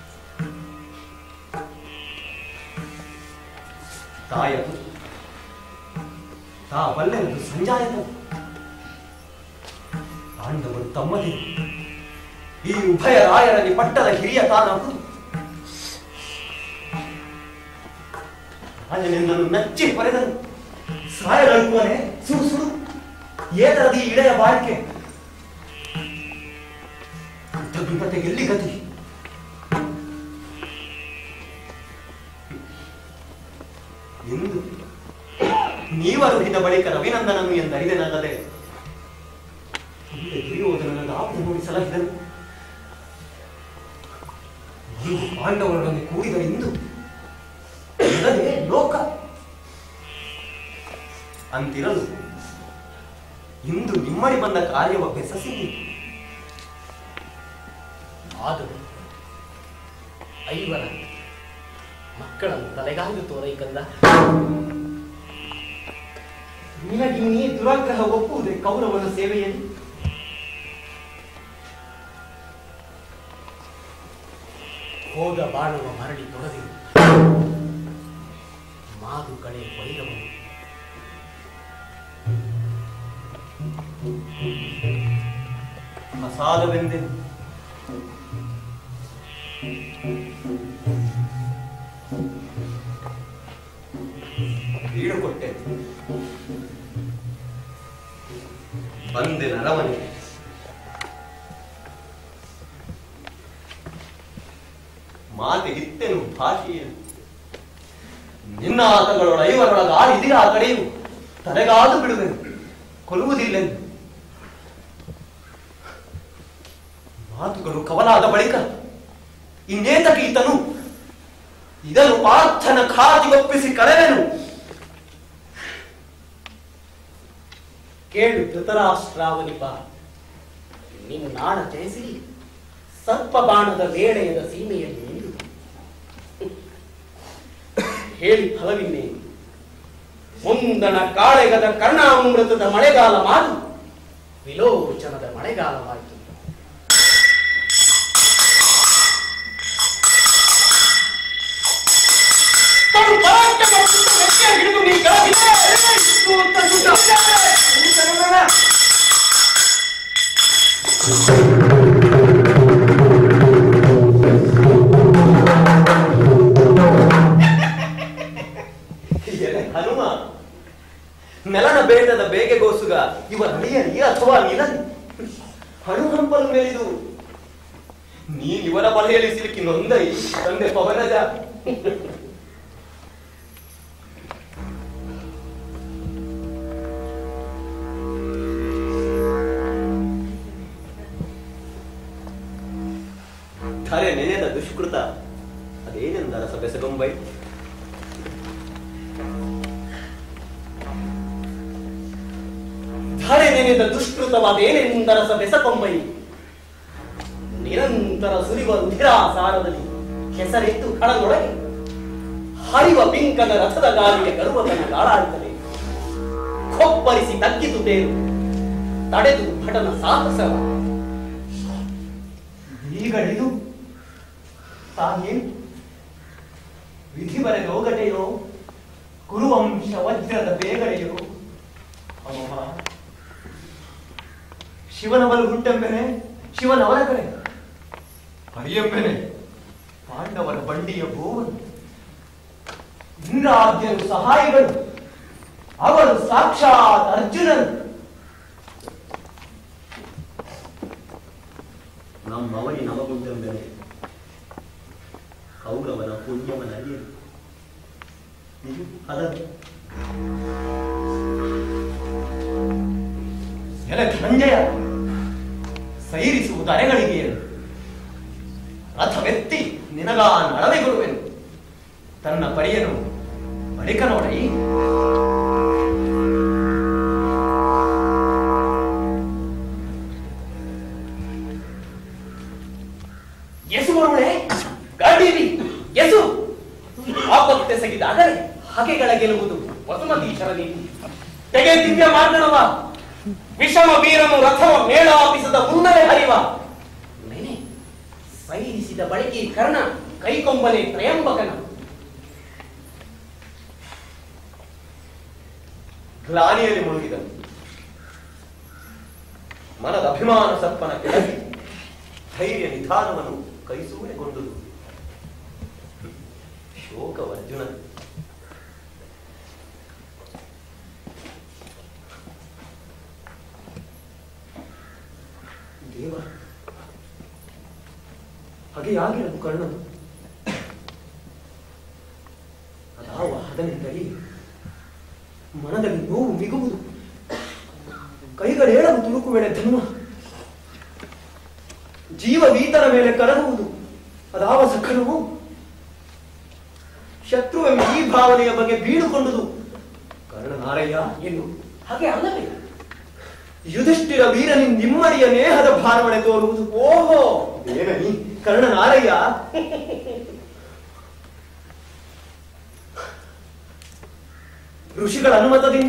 ತಾಯದು ತಾ ಬಲ್ಲೆಂದು ಸಂಜಾಯತು ಪಾಂಡವರು ತಮ್ಮದೇ ಈ ಉಭಯ ರಾಯರಲ್ಲಿ ಪಟ್ಟದ ಹಿರಿಯ ತಾನವುದು ಅಲ್ಲಿ ನಿನ್ನನ್ನು ನಚ್ಚಿ ಹೊರೆದನು ಸಾಯಗಳುವನೆ ಸುಡು ಸುಡು ಏತರದಿ ಇಳೆಯ ಬಾಳಿಕೆ ಕೃತಜ್ಞತೆಗೆ ಎಲ್ಲಿ ಗತಿ ಎಂದು ನೀವರುಹಿದ ಬಳಿಕ ರವಿನಂದನನು ಎಂದರಿದೆನಲ್ಲದೆ ಮುಂದೆ ದುರ್ಯೋಧನನ ಆಪ್ತ ನೋಡಿ ಸಲಹಿದನು ಒಂದು ಪಾಂಡವರೊಡನೆ ಕೂಡಿದ ಇಂದು ಇಲ್ಲದೆ ಲೋಕ ಅಂತಿರಲು ಇಂದು ನಿಮ್ಮಡಿ ಬಂದ ಕಾರ್ಯವ ಬೆಸಸಿ ಆದರೂ ಐವರ ಮಕ್ಕಳನ್ನು ತಲೆಗಾಲು ತೋರೈಕಂದ ನಿನಗೆ ನೀ ದುರಾಗ್ರಹ ಒಪ್ಪುವುದೇ ಕೌರವನ ಸೇವೆಯಲ್ಲಿ ಹೋದ ಬಾಣವ ಮರಳಿ ತೊಡದಿರು ಮಾದು ಕಳೆ ವೈರವನು ಅಸಾಧವೆಂದೆನು ಬೀಳು ಕೊಟ್ಟೆ ಬಂದೆ ನರವನೆ ಮಾತೆಗಿತ್ತೆನು ಭಾಷೆಯನ್ನು ನಿನ್ನ ಆತಗಳೊಳ ಐವರೊಳಗ ಆಡಿದಿರ ಆ ಕಡೆಯು ತಲೆಗಾದು ಬಿಡುವೆನು ಕೊಲ್ಲುವುದಿಲ್ಲೆಂದು ಮಾತುಗಳು ಕವಲಾದ ಬಳಿಕ ಇನ್ನೇತಕ್ಕೆ ಈತನು ಇದನ್ನು ಪಾರ್ಥನ ಖಾತಿ ಒಪ್ಪಿಸಿ ಕಳೆವೆನು ಕೇಳು ಧೃತರಾಷ್ಟ್ರಾವನಿಪ ನಿನ್ನಾಣ ಜಯಿಸಿ ಸರ್ಪ ಬಾಣದ ವೇಳೆಯದ ಸೀಮೆಯಲ್ಲಿ ನಿಂದು ಹೇಳಿ ಫಲವಿನ್ನೇನು ಮುಂದಣ ಕಾಳೆಗದ ಕರ್ಣಾಮೃತದ ಮಳೆಗಾಲ ಮಾಡು ವಿಲೋಚನದ ಮಳೆಗಾಲವಾಯಿತು ತನು ಪರಾಕ್ರಮ ಪುಟ್ಟ ವ್ಯಕ್ತಿಯ ಹಿಡಿದು ನೀ ಕೆಳಗಿಳಿದೆ. ಇಷ್ಟು ಅಂತ ಸುದ್ದಿ. ಉಳಿದವರನ್ನ ಎಲೆ ಹನುಮ ನೆಲನ ಬೇಟದ ಬೇಗೆಗೋಸುಗ ಇವ ಅಳಿಯಲಿ ಅಥವಾ ನಿಲನಿ ಹಣು ಹಂಪಲು ಮೇಲಿದು ನೀ ಇವರ ಬಲೆಯಲ್ಲಿ ಸಿಲುಕಿ ನೊಂದೈ ತಂದೆ ಪವನಜ ಧರೆ ನೆನೆದ ದುಷ್ಕೃತ ಅದೇನೆಂದರ ಸಬೆಸಗೊಂಬೈ ಧರೆ ನೆನೆದ ದುಷ್ಕೃತವಾದೇನೆಂದರಸ ಬೆಸಕೊಂಬೈ ನಿರಂತರ ಸುರಿವ ರುಧಿರಾಸಾರದಲ್ಲಿ ಹೆಸರೆತ್ತು ಕಳದೊಳಗೆ ಹರಿವ ಪಿಂಕದ ರಥದ ಗಾಳಿಯ ಗರ್ವತನ ಗಾಳಾಡುತ್ತದೆ ಕೊಪ್ಪರಿಸಿ ತಗ್ಗಿತು ತೇರು ತಡೆದು ಭಟನ ಸಾಹಸವ ಈಗಳಿದು ತಾನೇನು ವಿಧಿ ಬರೆದ ಒಗಟೆಯೋ ಕುರುವಂಶ ವಜ್ರದ ಬೇಗಡೆಯೋ ಅಮೋಹ ಶಿವನ ಬಲು ಹುಟ್ಟೆಂಬೆನೆ ಶಿವನವರ ಕಡೆ ಹರಿಯೆಂಬೆನೆ ಪಾಂಡವರ ಬಂಡಿಯ ಗೋವನು ಇಂದ್ರಾದ್ಯರು ಸಹಾಯಗಳು ಅವರು ಸಾಕ್ಷಾತ್ ಅರ್ಜುನನು ನಮ್ಮವನಿ ನಮಗುಂದೆಂಬೆನೆ ಕೌರವನ ಪುಣ್ಯವನ ಅರಿಯರು ಇದು ಅದನ್ನು ಎಲೆ ಧನಂಜಯ ಸೈರಿಸುವುದು ಅರೆಗಳಿಗೆ ರಥವೆತ್ತಿ ನಿನಗ ನಳವೆಗೊಡುವೆನು ತನ್ನ ಪರಿಯನು ಬಳಿಕ ನೋಡೈ ಎಸು ಮರುಳೆ ಗಾಡೀರಿ ಎಸು ಆಪತ್ತೆಸಗಿದಾದರೆ ಹಗೆಗಳ ಗೆಲ್ಲುವುದು ವಸುಮತೀಶರ ನೀತಿ ತೆಗೆ ದಿವ್ಯ ಮಾರ್ಗಣವ ವಿಷಮ ವೀರನು ರಥವ ಮೇಳಾಪಿಸದ ಮುನ್ನವೇ ಹರಿವ ನೆನೆ ಸೈರಿಸಿದ ಬಳಿಕೆ ಕರ್ಣ ಕೈಕೊಂಬನೆ ತ್ರಯಂಬಕನ ಗ್ಲಾನಿಯಲ್ಲಿ ಮುಳುಗಿದನು ಮನದ ಅಭಿಮಾನ ಸಪ್ಪನ ಕೆಳಗೆ ಧೈರ್ಯ ನಿಧಾನವನ್ನು ಕೈಸೂರೆಗೊಂಡುದು ಶೋಕವರ್ಜುನ ಕರ್ಣನು ಅದಾವ ಹದನೆಂದರಿ ಮನದಲ್ಲಿ ನೋವು ಮಿಗುವುದು ಕೈಗಳೇಳಲು ತುಳುಕುವೆಳೆ ಧರ್ಮ ಜೀವ ವೀತನ ಮೇಲೆ ಕರಗುವುದು ಅದಾವ ಸಕಲವು ಶತ್ರುವೆಂಬ ಈ ಭಾವನೆಯ ಬಗ್ಗೆ ಬೀಳುಕೊಂಡುದು ಕರ್ಣನಾರಯ್ಯ ಏನು ಹಾಗೆ ಅಲ್ಲವೇ ಯುಧಿಷ್ಠಿರ ವೀರನಿ ನಿಮ್ಮಡಿಯ ನೇಹದ ಭಾರವಣೆ ತೋರುವುದು ಓಹೋ ದೇವನಿ ಕರ್ಣನಾರಯ್ಯ ಋಷಿಗಳ ಅನುಮತದಿಂದ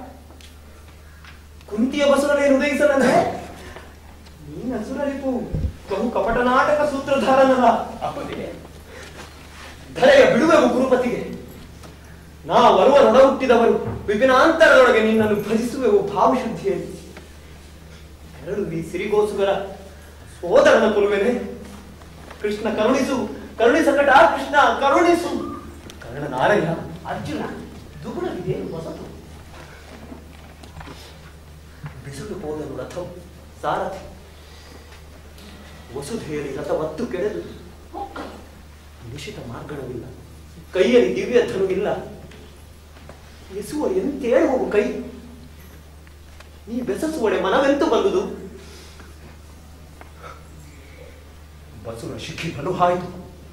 ಕುಂತಿಯ ಬಸವನೇನು ಉದಯಿಸಲಂದ್ರೆ ನೀನ ಸುರರಿಪು ಬಹು ಕಪಟ ನಾಟಕ ಸೂತ್ರಧಾರನಲ್ಲ ಅಪ್ಪನಿಗೆ ಧರೆಯ ಬಿಡುವೆವು ಗುರುಪತಿಗೆ ನಾ ಬರುವ ನೊಡ ಹುಟ್ಟಿದವರು ವಿಪಿನಾಂತರದೊಳಗೆ ನಿನ್ನನ್ನು ಭಜಿಸುವೆವು ಭಾವಶುದ್ಧಿಯಲ್ಲಿ ಎರಡು ಈ ಸಿರಿಗೋಸುಗರ ಸೋದರನ ಕೊಲುವೆನೆ ಕೃಷ್ಣ ಕರುಣಿಸು ಕರುಣಿಸಕಟ ಕೃಷ್ಣ ಕರುಣಿಸು ಕರ್ಣ ನಾರಯ್ಯ ಅರ್ಜುನ ದುಗುಡವಿದೇನು ಹೊಸತು ಬಿಸಿಲು ಹೋದನು ರಥವು ಸಾರಥಿ ವಸುಧೆಯಲ್ಲಿ ರಥ ಒತ್ತು ಕೆಡೆದು ನಿಶಿತ ಮಾರ್ಗಣವಿಲ್ಲ ಕೈಯಲ್ಲಿ ದಿವ್ಯ ಧನುವಿಲ್ಲ ಎಸುವ ಎಂತೇಳುವ ಕೈ ನೀ ಬೆಸಸುವಡೆ ಮನವೆಂತು ಬಂದುದು ಬಸುರ ಶಿಖಿ ಬಲು ಹಾಯಿತು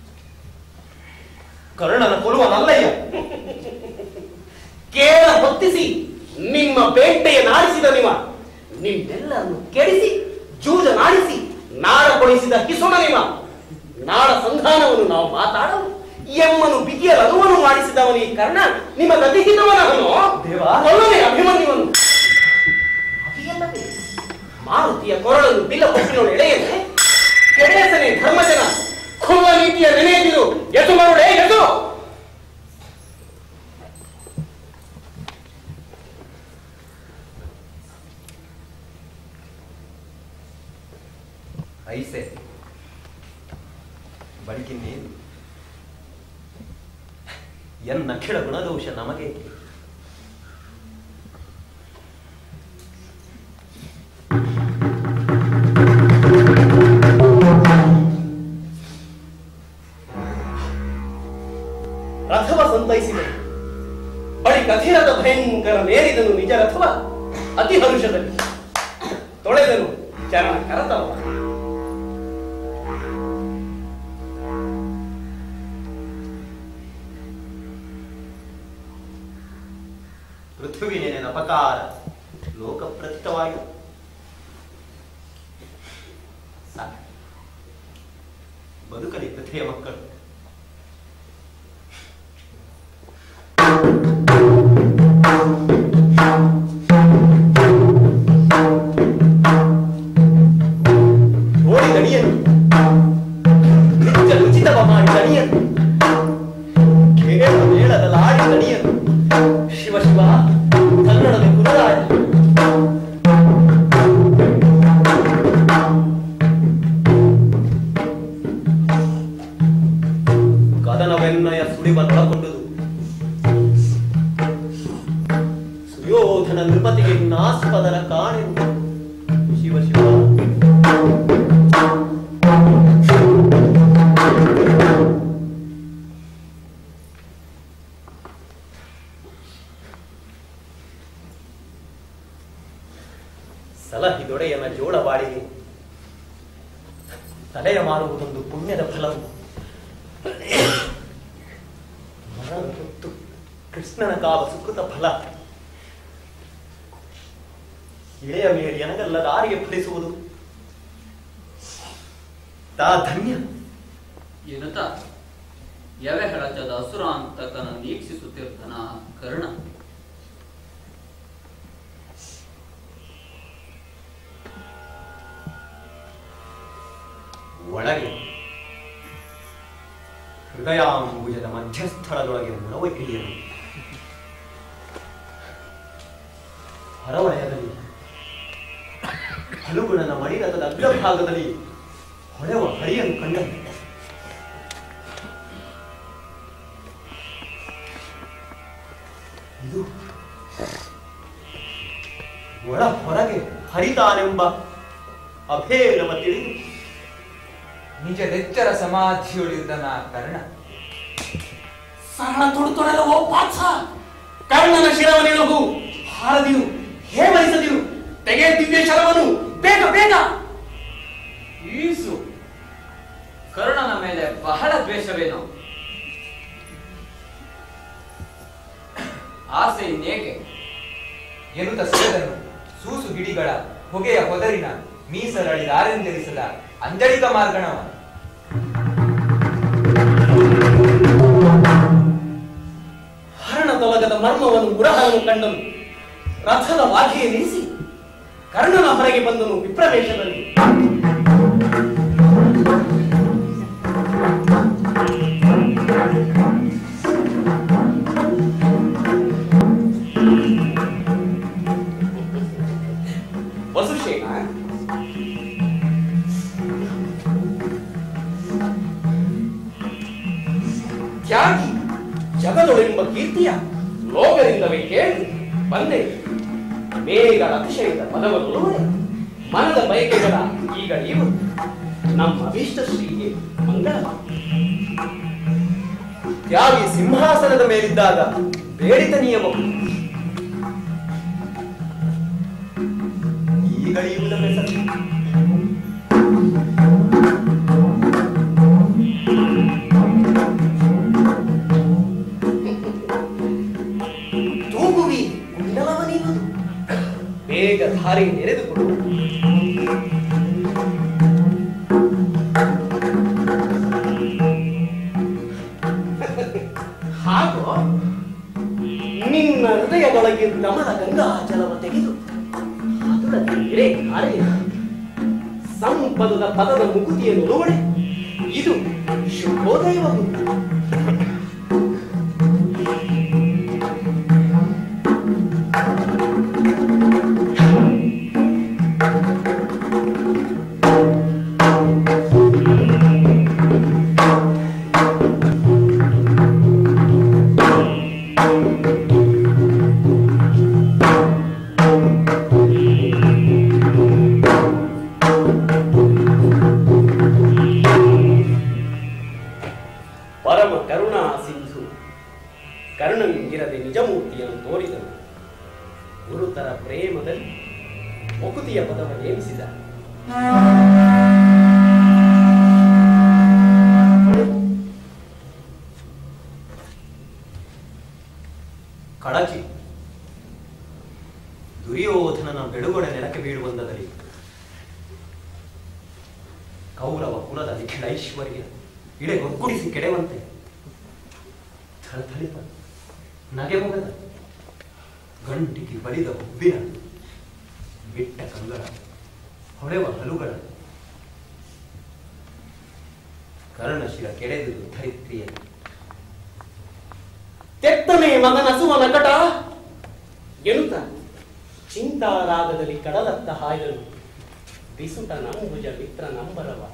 ಕರ್ಣನ ಕೊಲ್ಲುವನಲ್ಲಯ್ಯ ಕೇಳ ಹೊತ್ತಿಸಿ ನಿಮ್ಮ ಬೇಟೆಯ ನಾಡಿಸಿದ ನಿವ ನಿಮ್ಮೆಲ್ಲರನ್ನು ಕೆಡಿಸಿ ಜೂಜ ನಾಡಿಸಿ ನಾಡ ಕೊಡಿಸಿದ ಕಿಸುಮ ನಿವ ನಾಡ ಸಂಧಾನವನ್ನು ನಾವು ಮಾತಾಡಲು ಎಮ್ಮನು ಬಿಗಿಯ ಲಘುವನ್ನು ಮಾಡಿಸಿದವನು ಈ ಕರ್ಣ ನಿಮ್ಮ ಗತಿಹಿತವನವನು ದೇವಾ. ಕೊಲ್ಲನೆ ಅಭಿಮನ್ಯುವನು ಅದಿಯಲ್ಲವೇ? ಮಾರುತಿಯ ಕೊರಳನ್ನು ಬಿಲ್ಲ ಕೊಪ್ಪಿನೋಡು ಎಳೆಯದೆ ಕೆಡೆಯಸನೆ ಧರ್ಮಜನ ಕೊಲ್ಲ ನೀತಿಯ ನೆನೆಯದಿರು ಎದು ಮರುಡೆ ಎದು ಐಸೆ ಬಳಿಕಿನ್ನೇನು ಎನ್ನ ಖಿಳ ಗುಣದೋಷ ನಮಗೆ ರಥವ ಸಂತೈಸಿದನು ಬಳಿಕ ಅಧಿರಥ ಭಯಂಕರ ಮೇರಿದನು ನಿಜ ರಥವ ಅತಿ ಹರುಷದಲ್ಲಿ ತೊಳೆದನು ಚರಣ ಕರತವ ಪೃಥ್ವಿನೇನ ಅಪಕಾರ ಲೋಕ ಪ್ರಥಿತವಾಯು ಸಾಕು ಬದುಕಲಿ ಪೃಥ್ವಿಯ ಮಕ್ಕಳು ಓಡಿ ದಣಿಯನು ನಿತ್ಯ ಉಚಿತವ ಮಾಡಿ ದಣಿಯನು ಕೇಳ ಮೇಳದಲಾಡಿ ದಣಿಯನು ಶಿವ ಶಿವ ಕನ್ನಡದ ಕುಲರಾಯ ಕದನವೆನ್ನಯ ಸುಳಿವನ್ನೊಳಗೊಂಡುದು ಸುಯೋಧನ ನೃಪತಿಗೆ ನಾಸ್ಪದರ ಕಾಣೆನು ಶಿವ ಶಿವ ಸಲಹಿದೊಡೆಯನ ಜೋಳವಾಡಿಗೆ ತಲೆಯ ಮಾರುವುದೊಂದು ಪುಣ್ಯದ ಫಲವು ಮರಣ ಹೊತ್ತು ಕೃಷ್ಣನ ಕಾವ ಸುಕೃತ ಫಲ ಇಳೆಯ ಮೇಲೆ ಎನಗಲ್ಲ ದಾರಿಗೆ ಫಲಿಸುವುದು ತಾ ಧನ್ಯ ಎನ್ನುತ್ತ ಯವೆ ಹೆಳಚದ ಅಸುರಾಂತಕನ ನೀಕ್ಷಿಸುತ್ತಿರ್ತಾನ ಕರ್ಣ ಒಳಗೆ ಹೃದಯಾಂಬುಜದ ಮಧ್ಯಸ್ಥಳದೊಳಗೆ ಮೊಳವ ಇಳಿಯನು ಹೊರವಲಯದಲ್ಲಿ ಹಲುಗುಣನ ಮಣಿರಥದ ಅಗ್ರಭಾಗದಲ್ಲಿ ಹೊಳೆವ ಹರಿಯನ್ನು ಕಂಡನು ಇದು ಒಳ ಹೊರಗೆ ಹರಿತಾನೆಂಬ ಅಭೇದವ ತಿಳಿದು ನಿಜದೆಚ್ಚರ ಸಮಾಧಿಯೊಳಿರ್ದನ ಕರ್ಣ ಸರಳ ತೊಡುತ್ತೊಡಲ ಓ ಪಾತ್ಸ ಕರ್ಣನ ಶಿರವನೆಳುಗು ಹಾರದಿರು ಹೇಮರಿಸದಿರು ತೆಗೆ ದಿವ್ಯ ಶರವನು ಬೇಗ ಬೇಗ ಈಸು ಕರ್ಣನ ಮೇಲೆ ಬಹಳ ದ್ವೇಷವೇನು ಆಸೆ ಇನ್ನೇಕೆ ಎನ್ನುತ್ತ ಸೆಳೆದನು ಸೂಸು ಗಿಡಿಗಳ ಹೊಗೆಯ ಹೊದರಿನ ಮೀಸಲಳಿದಾರೆಂದೆರಿಸದ ಅಂಜಳಿಕ ಮಾರ್ಗಣವ ಹರಣ ತೊಲಗದ ಮರ್ಮವನ್ನು ಮುರಹವನ್ನು ಕಂಡನು ರಥದ ವಾಘೆಯ ನಿಲ್ಲಿಸಿ ಕರ್ಣನ ಹೊರಗೆ ಬಂದನು ವಿಪ್ರವೇಶದಲ್ಲಿ ವಸುಶೇನ ತ್ಯಾಗಿ ಜಗದೊಳೆಂಬ ಕೀರ್ತಿಯ ಲೋಕದಿಂದವೇ ಕೇಳಿ ಬಂದೆ ಮೇಘಗಳ ಅತಿಶಯದ ಪದವನ್ನು ಮನದ ಬಯಕೆಗಳ ಈಗ ಇವು ನಮ್ಮ ಅಭೀಷ್ಟ ಶ್ರೀಗೆ ಮಂಗಳವ ತ್ಯಾಗಿ ಸಿಂಹಾಸನದ ಮೇಲಿದ್ದಾಗ ಬೇಡಿತ ನಿಯಮವು ಈಗ ಇವುದಕ್ಕೆ ಸರಿ ತೂಗುವಿ ಕುಂಡಲವ ನೀನು ಬೇಗ ಧಾರೆ ನೆರೆದುಕೊಡು ಹಾಗೂ ನಿನ್ನ ಹೃದಯದೊಳಗೆ ನಮನ ಗಂಗಾಜಲವ ತೆಗೆದು ಅದರ ನೀರೇ ಧಾರೆ ಸಂಪದದ ಪದದ ಮುಕುತಿಯನ್ನು ನೋಡೆ ಇದು ಶುಭೋದಯವಾಗುತ್ತದೆ ಪರಮ ಕರುಣಾ ಸಿಂಧು ಕರ್ಣನಿಗಿರದೆ ನಿಜಮೂರ್ತಿಯನ್ನು ತೋರಿದನು ಗುರುತರ ಪ್ರೇಮದಲ್ಲಿ ಮುಕುತಿಯ ಪದವ ನೇಮಿಸಿದ ಕಡಚಿ ದುರ್ಯೋಧನನ ಬೆಳುಗೊಡೆ ನೆಲಕ್ಕೆ ಬೀಳುವಂದದಲ್ಲಿ ಕೌರವ ಕುಲದ ನಿಖಿಲ ಐಶ್ವರ್ಯ ಇಡೆ ಒಗ್ಗೂಡಿಸಿ ಕೆಡೆವಂತೆ ಥಳಥಳಿತ ನಗೆಮೊಗದ ಗಂಟಿಗೆ ಬಲಿದ ಹುಬ್ಬಿನ ಬಿಟ್ಟ ಕಂಗಳ ಹೊಳೆವ ಹಲುಗಳ ಕರ್ಣಶಿರ ಕೆಡೆದುದು ಧರಿತ್ರಿಯಲ್ಲಿ ತೆತ್ತನೆ ಮಗನಸುವ ನಕಟ ಎನ್ನುತ್ತ ಚಿಂತಾರಾಗದಲ್ಲಿ ಕಡಲತ್ತ ಹಾಯ್ದನು ಬಿಸುಟ ನಂಬುಜ ಮಿತ್ರ ನಂಬರವ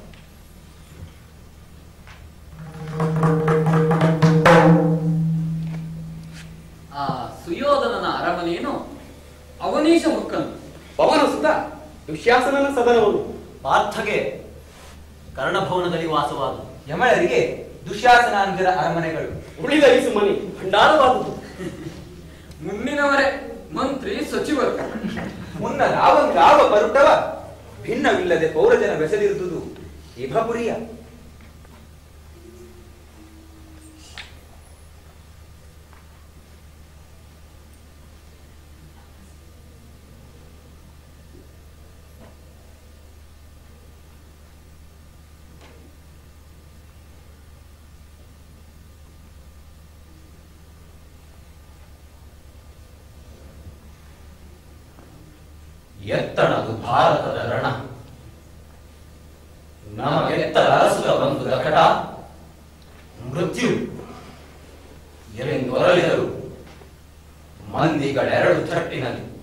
ಆ ಸುಯೋಧನನ ಅರಮನೆಯನ್ನು ಅವನೀಶ ಮುಕ್ಕನು ಪವನ ಸುತ ದುಶ್ಯಾಸನನ ಸದನವನು ಪಾರ್ಥಗೆ ಕರ್ಣಭವನದಲ್ಲಿ ವಾಸವಾದ ಯಮಳರಿಗೆ ದುಶ್ಯಾಸನಾಂಜರ ಅರಮನೆಗಳು ಉಳಿದ ಇಸು ಮನೆ ಭಂಡಾರವಾದುದು ಮುಂದಿನವರೇ ಮಂತ್ರಿ ಸಚಿವರು ಮುನ್ನ ರಾವಂಗಾವ ಪರುಟವ ಭಿನ್ನವಿಲ್ಲದೆ ಪೌರಜನ ಬೆಸೆದಿರುವುದು ಇಭಪುರಿಯ ಎತ್ತಣದು ಭಾರತದ ರಣ ನಮಗೆತ್ತರ ಅರಸುಗ ಬಂದು ದಕಟ ಮೃತ್ಯು ಎಂದೊರಳಿದರು ಮಂದಿಗಳೆರಡು ಚಟ್ಟಿನಲ್ಲಿ